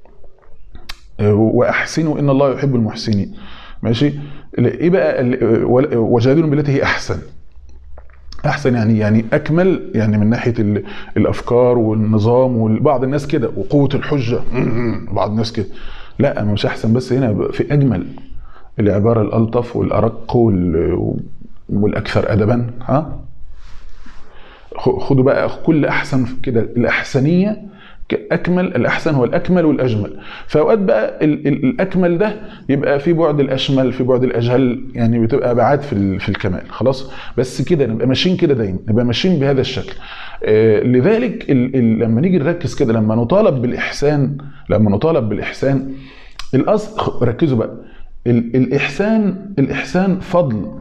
Speaker 2: واحسنوا ان الله يحب المحسنين ماشي ايه بقى ال- ولا- وجادلوا بالتي هي احسن احسن يعني يعني اكمل يعني من ناحيه ال- الافكار والنظام وبعض الناس كده وقوه الحجه بعض الناس كده لا مش احسن بس هنا في اجمل العباره الالطف والارق وال- والاكثر ادبا ها خ- خدوا بقى كل احسن كده الاحسنيه اكمل الاحسن هو الاكمل والاجمل فاوقات بقى ال- ال- الاكمل ده يبقى في بعد الاشمل في بعد الاجهل يعني بتبقى ابعاد في ال- في الكمال خلاص بس كده نبقى ماشيين كده دايما نبقى ماشيين بهذا الشكل آه، لذلك ال- ال- لما نيجي نركز كده لما نطالب بالاحسان لما نطالب بالاحسان الاصل خ- ركزوا بقى ال- الاحسان الاحسان فضل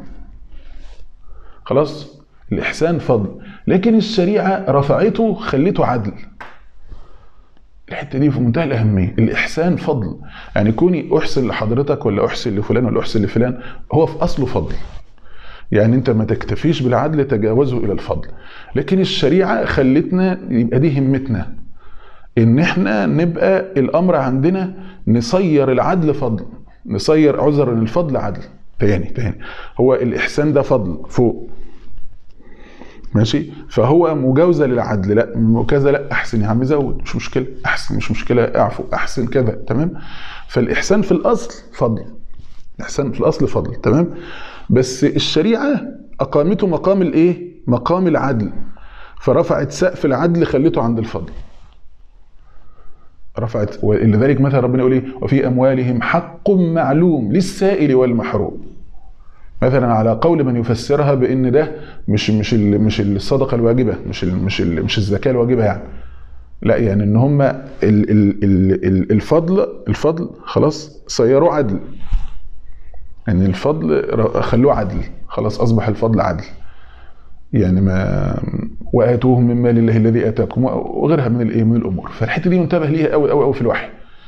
Speaker 2: خلاص الاحسان فضل لكن الشريعه رفعته خليته عدل الحته دي في منتهى الاهميه الاحسان فضل يعني كوني احسن لحضرتك ولا احسن لفلان ولا احسن لفلان هو في اصله فضل يعني انت ما تكتفيش بالعدل تجاوزه الى الفضل لكن الشريعه خلتنا يبقى دي همتنا ان احنا نبقى الامر عندنا نصير العدل فضل نصير عذر الفضل عدل تاني تاني هو الاحسان ده فضل فوق ماشي فهو مجاوزه للعدل لا كذا لا احسن يا عم زود مش مشكله احسن مش مشكله اعفو احسن كذا تمام فالاحسان في الاصل فضل الاحسان في الاصل فضل تمام بس الشريعه اقامته مقام الايه مقام العدل فرفعت سقف العدل خلته عند الفضل رفعت ولذلك مثلا ربنا يقول ايه وفي اموالهم حق معلوم للسائل والمحروم مثلا على قول من يفسرها بان ده مش مش ال- مش الصدقه الواجبه مش ال مش ال مش الزكاه الواجبه يعني لا يعني ان هم ال- ال- ال- ال- الفضل الفضل خلاص صيروه عدل يعني الفضل ر- خلوه عدل خلاص اصبح الفضل عدل يعني ما واتوهم من مال الله الذي اتاكم وغيرها من الايه من الامور فالحته دي منتبه ليها قوي قوي قوي في الوحي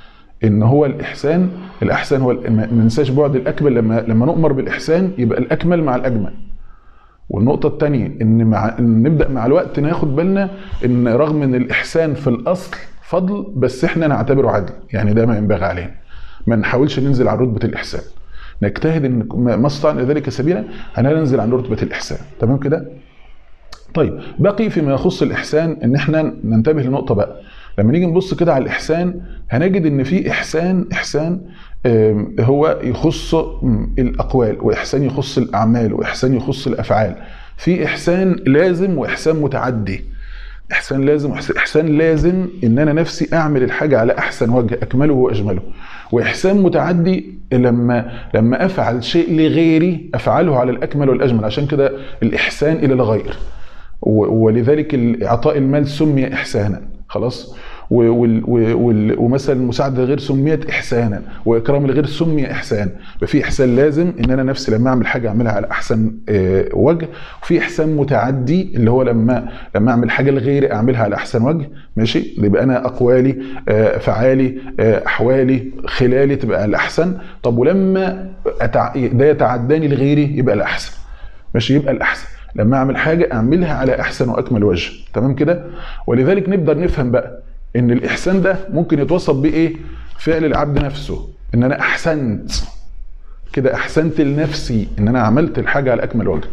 Speaker 2: ان هو الاحسان الاحسن هو ال- ما ما ننساش بعد الاكمل لما لما نؤمر بالاحسان يبقى الاكمل مع الاجمل والنقطة الثانية إن مع إن نبدأ مع الوقت ناخد بالنا إن رغم إن الإحسان في الأصل فضل بس إحنا نعتبره عدل، يعني ده ما ينبغي علينا. ما نحاولش ننزل عن رتبة الإحسان. نجتهد إن ما ما استطعنا ذلك سبيلا أن ننزل عن رتبة الإحسان، تمام كده؟ طيب بقي فيما يخص الإحسان إن إحنا ننتبه لنقطة بقى. لما نيجي نبص كده على الإحسان هنجد إن في إحسان إحسان آم، هو يخص م، الأقوال وإحسان يخص الأعمال وإحسان يخص الأفعال. في إحسان لازم وإحسان متعدي. احسان لازم وإحسان- احسان لازم ان انا نفسي اعمل الحاجه على احسن وجه اكمله واجمله واحسان متعدي لما لما افعل شيء لغيري افعله على الاكمل والاجمل عشان كده الاحسان الى الغير و- ولذلك ال- اعطاء المال سمي احسانا خلاص و- وال- و- وال- ومثلا مساعده الغير سميت احسانا واكرام الغير سمي احسان ففي احسان لازم ان انا نفسي لما اعمل حاجه اعملها على احسن آه، وجه وفي احسان متعدي اللي هو لما لما اعمل حاجه لغيري اعملها على احسن وجه ماشي يبقى انا اقوالي آه، افعالي آه، احوالي خلالي تبقى الاحسن طب ولما أتع... ده يتعداني لغيري يبقى الاحسن ماشي يبقى الاحسن لما اعمل حاجه اعملها على احسن واكمل وجه تمام كده ولذلك نقدر نفهم بقى ان الاحسان ده ممكن يتوصف بايه فعل العبد نفسه ان انا احسنت كده احسنت لنفسي ان انا عملت الحاجه على اكمل وجه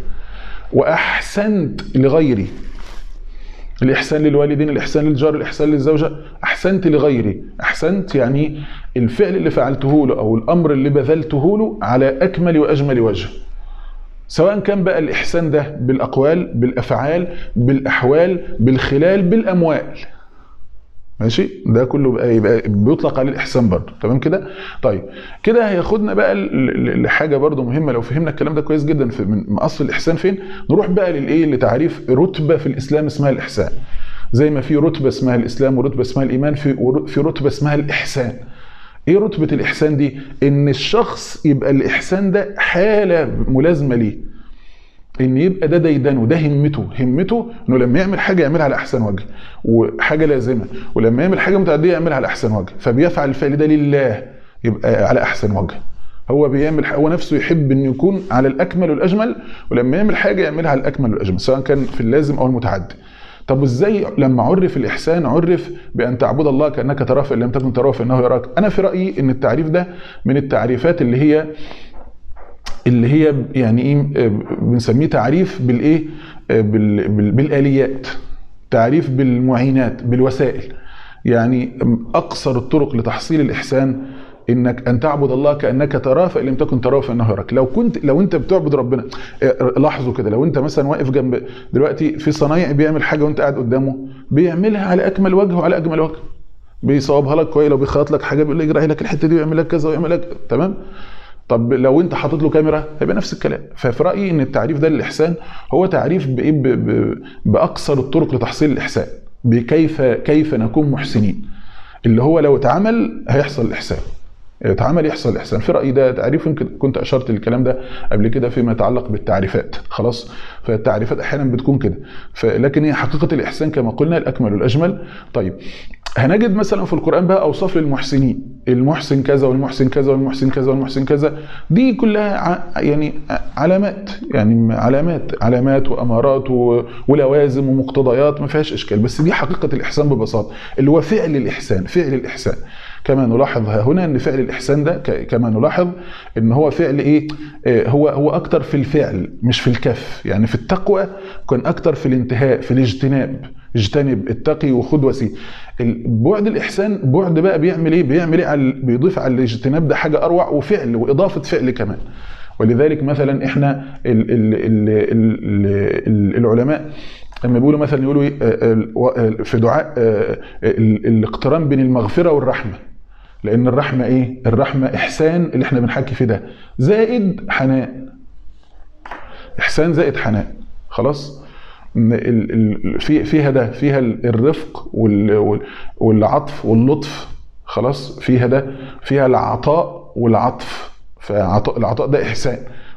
Speaker 2: واحسنت لغيري الإحسان للوالدين الإحسان للجار الإحسان للزوجة أحسنت لغيري أحسنت يعني الفعل اللي فعلته له أو الأمر اللي بذلته له على أكمل وأجمل وجه سواء كان بقى الإحسان ده بالأقوال بالأفعال بالأحوال بالخلال بالأموال ماشي ده كله بقى يبقى بيطلق عليه الاحسان برضه تمام كده طيب كده هياخدنا بقى ل- ل- لحاجه برضه مهمه لو فهمنا الكلام ده كويس جدا في من من اصل الاحسان فين نروح بقى للايه لتعريف رتبه في الاسلام اسمها الاحسان زي ما في رتبه اسمها الاسلام ورتبه اسمها الايمان في ور- في رتبه اسمها الاحسان ايه رتبه الاحسان دي ان الشخص يبقى الاحسان ده حاله ملازمه ليه ان يبقى ده ديدنه ده همته همته انه لما يعمل حاجه يعملها على احسن وجه وحاجه لازمه ولما يعمل حاجه متعديه يعملها على احسن وجه فبيفعل الفعل ده لله يبقى على احسن وجه هو بيعمل هو نفسه يحب انه يكون على الاكمل والاجمل ولما يعمل حاجه يعملها على الاكمل والاجمل سواء كان في اللازم او المتعدي طب ازاي لما عرف الاحسان عرف بان تعبد الله كانك تراه فان لم تكن تراه فانه يراك انا في رايي ان التعريف ده من التعريفات اللي هي اللي هي يعني ايه آه، بنسميه تعريف بالايه آه، بال- بال- بالاليات تعريف بالمعينات بالوسائل يعني اقصر الطرق لتحصيل الاحسان انك ان تعبد الله كانك تراه فان لم تكن تراه فانه يراك لو كنت لو انت بتعبد ربنا آه، لاحظوا كده لو انت مثلا واقف جنب دلوقتي في صنايعي بيعمل حاجه وانت قاعد قدامه بيعملها على اكمل وجه وعلى اجمل وجه بيصوبها لك كويس لو بيخيط لك حاجه بيقول لك يجرح لك الحته دي ويعمل لك كذا ويعمل لك تمام طب لو انت حاطط له كاميرا هيبقى نفس الكلام ففي رايي ان التعريف ده للاحسان هو تعريف بايه ب- ب- باقصر الطرق لتحصيل الاحسان بكيف كيف نكون محسنين اللي هو لو اتعمل هيحصل الاحسان اتعمل يحصل الاحسان في رايي ده تعريف يمكن كنت اشرت للكلام ده قبل كده فيما يتعلق بالتعريفات خلاص فالتعريفات احيانا بتكون كده لكن هي حقيقه الاحسان كما قلنا الاكمل والاجمل طيب هنجد مثلا في القران بقى اوصاف للمحسنين المحسن كذا والمحسن كذا والمحسن كذا والمحسن كذا دي كلها ع- يعني علامات يعني علامات علامات وامارات و- ولوازم ومقتضيات ما فيهاش اشكال بس دي حقيقه الاحسان ببساطه اللي هو فعل الاحسان فعل الاحسان كما نلاحظ ها هنا ان فعل الاحسان ده ك- كما نلاحظ ان هو فعل ايه آه، هو هو اكتر في الفعل مش في الكف يعني في التقوى كان اكتر في الانتهاء في الاجتناب اجتنب اتقي وخذ وسيل بعد الاحسان بعد بقى بيعمل ايه بيعمل ايه على بيضيف على الاجتناب ده حاجه اروع وفعل واضافه فعل كمان ولذلك مثلا احنا ال ال ال ال ال العلماء لما بيقولوا مثلا يقولوا ايه آه، ال- و- آه، في دعاء آه، ال- الاقتران بين المغفره والرحمه لان الرحمه ايه الرحمه احسان اللي احنا بنحكي فيه ده زائد حنان احسان زائد حنان خلاص م- ال- ال- في فيها ده فيها ال- الرفق وال- وال- والعطف واللطف خلاص فيها ده فيها العطاء والعطف فعطاء العطاء ده احسان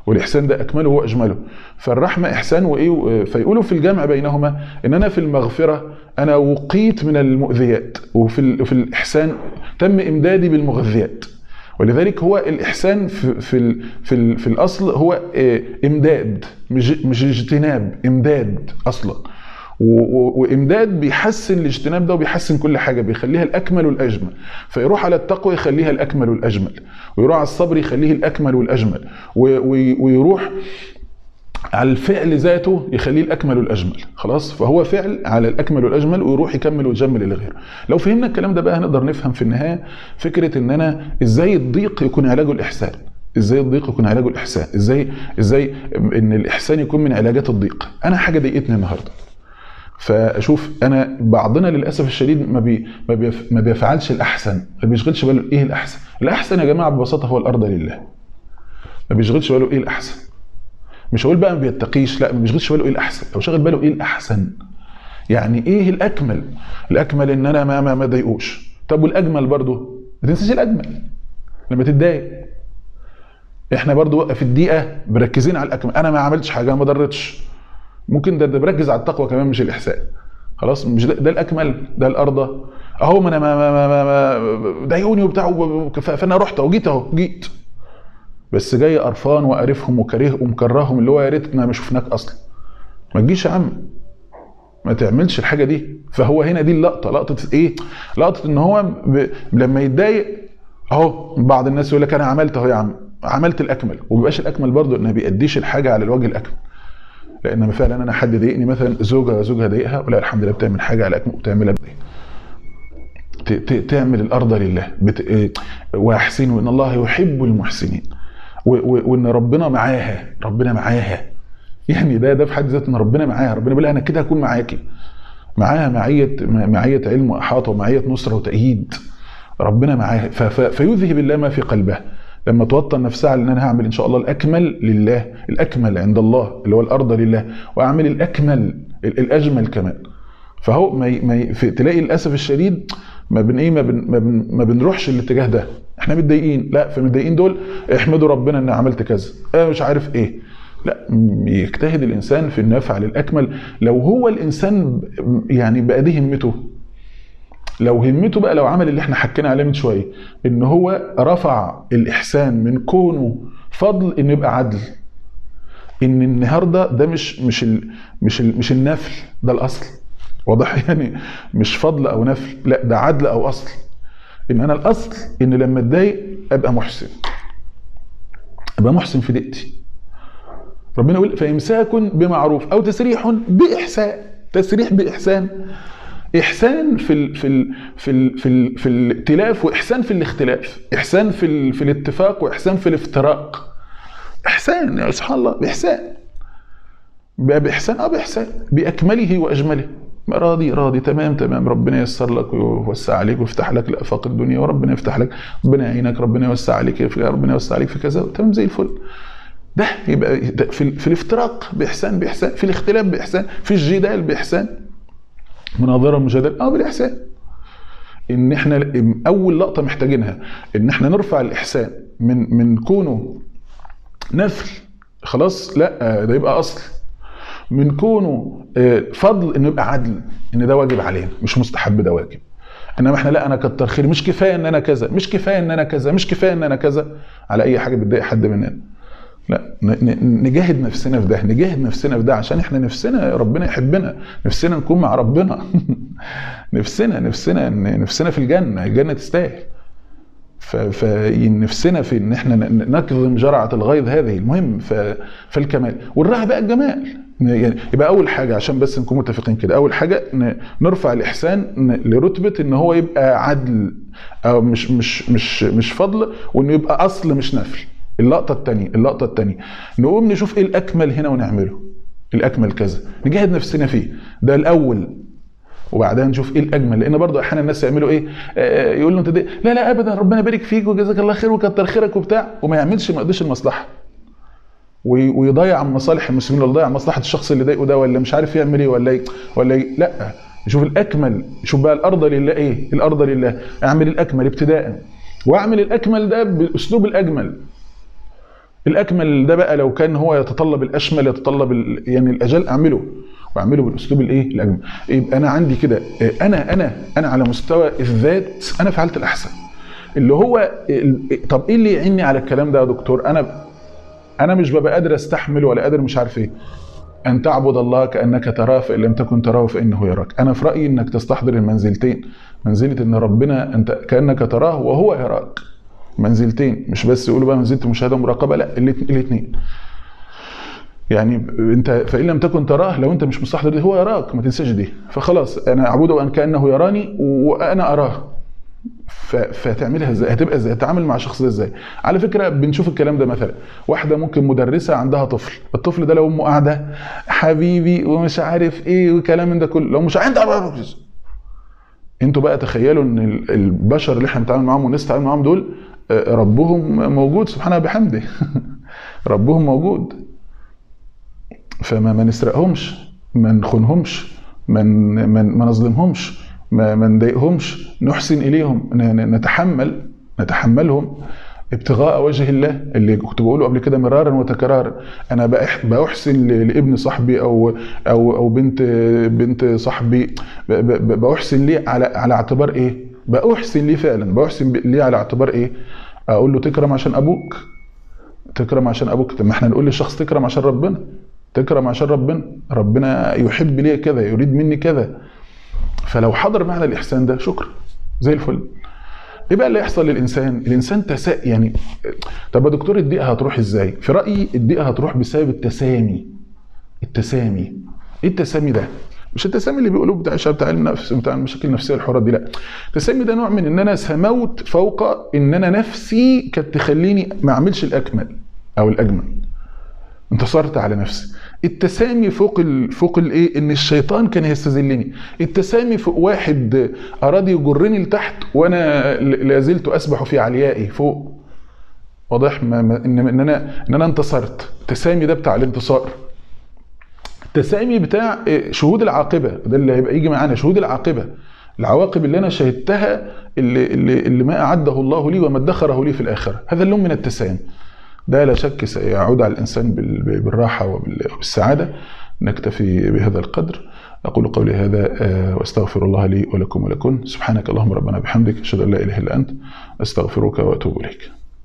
Speaker 2: والاحسان ده اكمله واجمله فالرحمه احسان وايه فيقولوا في الجمع بينهما ان انا في المغفره انا وقيت من المؤذيات وفي ال- في الاحسان تم امدادي بالمغذيات ولذلك هو الاحسان في في ال- في, ال- في الاصل هو آه، امداد مش مش اجتناب امداد اصلا و- و- وامداد بيحسن الاجتناب ده وبيحسن كل حاجه بيخليها الاكمل والاجمل فيروح على التقوى يخليها الاكمل والاجمل ويروح على الصبر يخليه الاكمل والاجمل و- و- ويروح على الفعل ذاته يخليه الاكمل والاجمل خلاص فهو فعل على الاكمل والاجمل ويروح يكمل ويجمل الى غيره لو فهمنا الكلام ده بقى هنقدر نفهم في النهايه فكره ان انا ازاي الضيق يكون علاجه الاحسان ازاي الضيق يكون علاجه الاحسان ازاي ازاي ان الاحسان يكون من علاجات الضيق انا حاجه ضايقتني النهارده فاشوف انا بعضنا للاسف الشديد ما بي ما, بيف ما بيفعلش الاحسن ما بيشغلش باله ايه الاحسن الاحسن يا جماعه ببساطه هو الارض لله ما بيشغلش باله ايه الاحسن مش هقول بقى ما بيتقيش لا ما بيشغلش باله ايه الاحسن لو شغل باله ايه الاحسن يعني ايه الاكمل الاكمل ان انا ما ما ما اضايقوش طب والاجمل برضو ما تنساش الاجمل لما تتضايق احنا برضو في الدقيقه مركزين على الاكمل انا ما عملتش حاجه أنا ما ضرتش ممكن ده, ده بركز على التقوى كمان مش الاحسان خلاص مش ده, ده الاكمل ده الارض اهو ما انا ما ما ما, ما, ما ضايقوني وبتاع وب- فانا رحت اهو جيت اهو جيت بس جاي قرفان وقارفهم وكاره ومكرههم اللي هو يا ريتنا ما شفناك اصلا ما تجيش يا عم ما تعملش الحاجه دي فهو هنا دي اللقطه لقطه ايه لقطه ان هو ب... لما يتضايق اهو بعض الناس يقول لك انا عملت اهو يا عم عملت الاكمل وما بيبقاش الاكمل برضه انه ما بيأديش الحاجه على الوجه الاكمل لان فعلا انا حد ضايقني مثلا زوجه زوجها ضايقها ولا الحمد لله بتعمل حاجه على اكمل وبتعملها بإيه؟ ت- ت- تعمل الارض لله بت... إيه، واحسنوا ان الله يحب المحسنين و... و... وان ربنا معاها ربنا معاها يعني ده ده في حد ذاته ان ربنا معاها ربنا بيقول لها انا كده هكون معاكي معاها معيه معيه علم واحاطه ومعيه نصره وتأييد ربنا معاها ف... ف... فيذهب الله ما في قلبها لما توطن نفسها على ان انا هعمل ان شاء الله الاكمل لله الاكمل عند الله اللي هو الارض لله واعمل الاكمل ال- الاجمل كمان فهو ما ي... ما ي... في... تلاقي للاسف الشديد ما بن ايه ما بن... ما, بن... ما بنروحش الاتجاه ده احنا متضايقين لا فمتضايقين دول احمدوا ربنا ان عملت كذا اه مش عارف ايه لا م- يجتهد الانسان في انه يفعل الاكمل لو هو الانسان ب- يعني بقى دي همته لو همته بقى لو عمل اللي احنا حكينا عليه من شويه ان هو رفع الاحسان من كونه فضل انه يبقى عدل ان النهارده ده مش مش ال مش ال مش النفل ده الاصل واضح يعني مش فضل او نفل لا ده عدل او اصل ان انا الاصل ان لما اتضايق ابقى محسن ابقى محسن في دقتي ربنا يقول فامساك بمعروف او تسريح باحسان تسريح باحسان احسان في ال في ال في ال في, ال في الائتلاف واحسان في الاختلاف احسان في ال في الاتفاق واحسان في الافتراق احسان يا سبحان الله باحسان بقى باحسان اه باحسان باكمله واجمله راضي راضي تمام تمام ربنا ييسر لك ويوسع عليك ويفتح لك الافاق الدنيا وربنا يفتح لك ربنا يعينك ربنا يوسع عليك في ربنا يوسع عليك في كذا تمام زي الفل ده يبقى ده في, في الافتراق باحسان باحسان في الاختلاف باحسان في الجدال باحسان مناظره مجادله اه بالاحسان ان احنا اول لقطه محتاجينها ان احنا نرفع الاحسان من من كونه نفل خلاص لا ده يبقى اصل من كونه آه، فضل انه يبقى عدل ان ده واجب علينا مش مستحب ده واجب انما احنا لا انا كتر خير مش كفايه ان انا كذا مش كفايه ان انا كذا مش كفايه ان انا كذا على اي حاجه بتضايق حد مننا لا ن- ن- نجاهد نفسنا في ده نجاهد نفسنا في ده عشان احنا نفسنا ربنا يحبنا نفسنا نكون مع ربنا نفسنا نفسنا نفسنا في الجنه الجنه تستاهل ف- فنفسنا في ان احنا ن- نكظم جرعه الغيظ هذه المهم ف- فالكمال والراحه بقى الجمال يعني يبقى اول حاجه عشان بس نكون متفقين كده اول حاجه ن- نرفع الاحسان ن- لرتبه ان هو يبقى عدل او مش مش مش مش فضل وانه يبقى اصل مش نفل اللقطه الثانيه اللقطه الثانيه نقوم نشوف ايه الاكمل هنا ونعمله الاكمل كذا نجاهد نفسنا فيه ده الاول وبعدها نشوف ايه الاجمل لان برضه احيانا الناس يعملوا ايه آه، يقول له انت دي لا لا ابدا ربنا يبارك فيك وجزاك الله خير وكتر خيرك وبتاع وما يعملش ما يقضيش المصلحه وي- ويضيع عن مصالح المسلمين ولا يضيع مصلحه الشخص اللي ضايقه ده ولا مش عارف يعمل ايه ولا ايه ولا إيه. لا يشوف الاكمل يشوف بقى الارض لله ايه الارض لله اعمل الاكمل ابتداء واعمل الاكمل ده بالاسلوب الاجمل الاكمل ده بقى لو كان هو يتطلب الاشمل يتطلب ال- يعني الاجل اعمله واعمله بالاسلوب الايه الاجمل يبقى انا عندي كده آه، انا انا انا على مستوى الذات انا فعلت الاحسن اللي هو ال- طب ايه اللي يعيني على الكلام ده يا دكتور انا انا مش ببقى قادر استحمل ولا قادر مش عارف ايه ان تعبد الله كانك تراه فان لم تكن تراه فانه يراك انا في رايي انك تستحضر المنزلتين منزله ان ربنا انت كانك تراه وهو يراك منزلتين مش بس يقولوا بقى منزله مشاهده ومراقبه لا الاثنين يعني انت فان لم تكن تراه لو انت مش مستحضر دي هو يراك ما تنساش دي فخلاص انا اعبده ان كانه يراني وانا اراه ف- فتعملها ازاي هتبقى ازاي تتعامل مع الشخص ده ازاي على فكره بنشوف الكلام ده مثلا واحده ممكن مدرسه عندها طفل الطفل ده لو امه قاعده حبيبي ومش عارف ايه والكلام من ده كله لو مش عندها انتوا بقى تخيلوا ان ال- البشر اللي احنا بنتعامل معاهم والناس بتتعامل معاهم دول آه، ربهم موجود سبحانه بحمده ربهم موجود فما ما نسرقهمش ما نخونهمش ما ن- ما ن- ما نظلمهمش ما ما نضايقهمش نحسن اليهم ن- ن- نتحمل نتحملهم ابتغاء وجه الله اللي كنت بقوله قبل كده مرارا وتكرارا انا بأح- بأحسن ل- لابن صاحبي او او او بنت بنت صاحبي ب- ب- ب- بأحسن ليه على على اعتبار ايه؟ بأحسن ليه فعلا بأحسن ب- ليه على اعتبار ايه؟ اقول له تكرم عشان ابوك تكرم عشان ابوك طب ما احنا نقول للشخص تكرم عشان ربنا تكرم عشان ربنا ربنا يحب لي كذا يريد مني كذا فلو حضر معنى الاحسان ده شكرا زي الفل ايه بقى اللي يحصل للانسان الانسان تسا يعني طب يا دكتور الدقيقه هتروح ازاي في رايي الدقيقه هتروح بسبب التسامي التسامي ايه التسامي ده مش التسامي اللي بيقولوه بتاع الشباب بتاع علم النفس بتاع المشاكل النفسيه الحوارات دي لا التسامي ده نوع من ان انا سموت فوق ان انا نفسي كانت تخليني ما اعملش الاكمل او الاجمل انتصرت على نفسي التسامي فوق ال... فوق الايه ان الشيطان كان يستذلني التسامي فوق واحد اراد يجرني لتحت وانا ل- لا زلت اسبح في عليائي فوق واضح ما... ما... ان ان انا ان انا انتصرت التسامي ده بتاع الانتصار التسامي بتاع إيه، شهود العاقبه ده اللي هيبقى يجي معانا شهود العاقبه العواقب اللي انا شهدتها اللي, اللي, اللي ما اعده الله لي وما ادخره لي في الاخره هذا اللون من التسامي ده لا شك سيعود على الانسان بال- بالراحه وبال- وبالسعاده نكتفي بهذا القدر اقول قولي هذا آه، واستغفر الله لي ولكم ولكم سبحانك اللهم ربنا بحمدك اشهد ان لا اله الا انت استغفرك واتوب اليك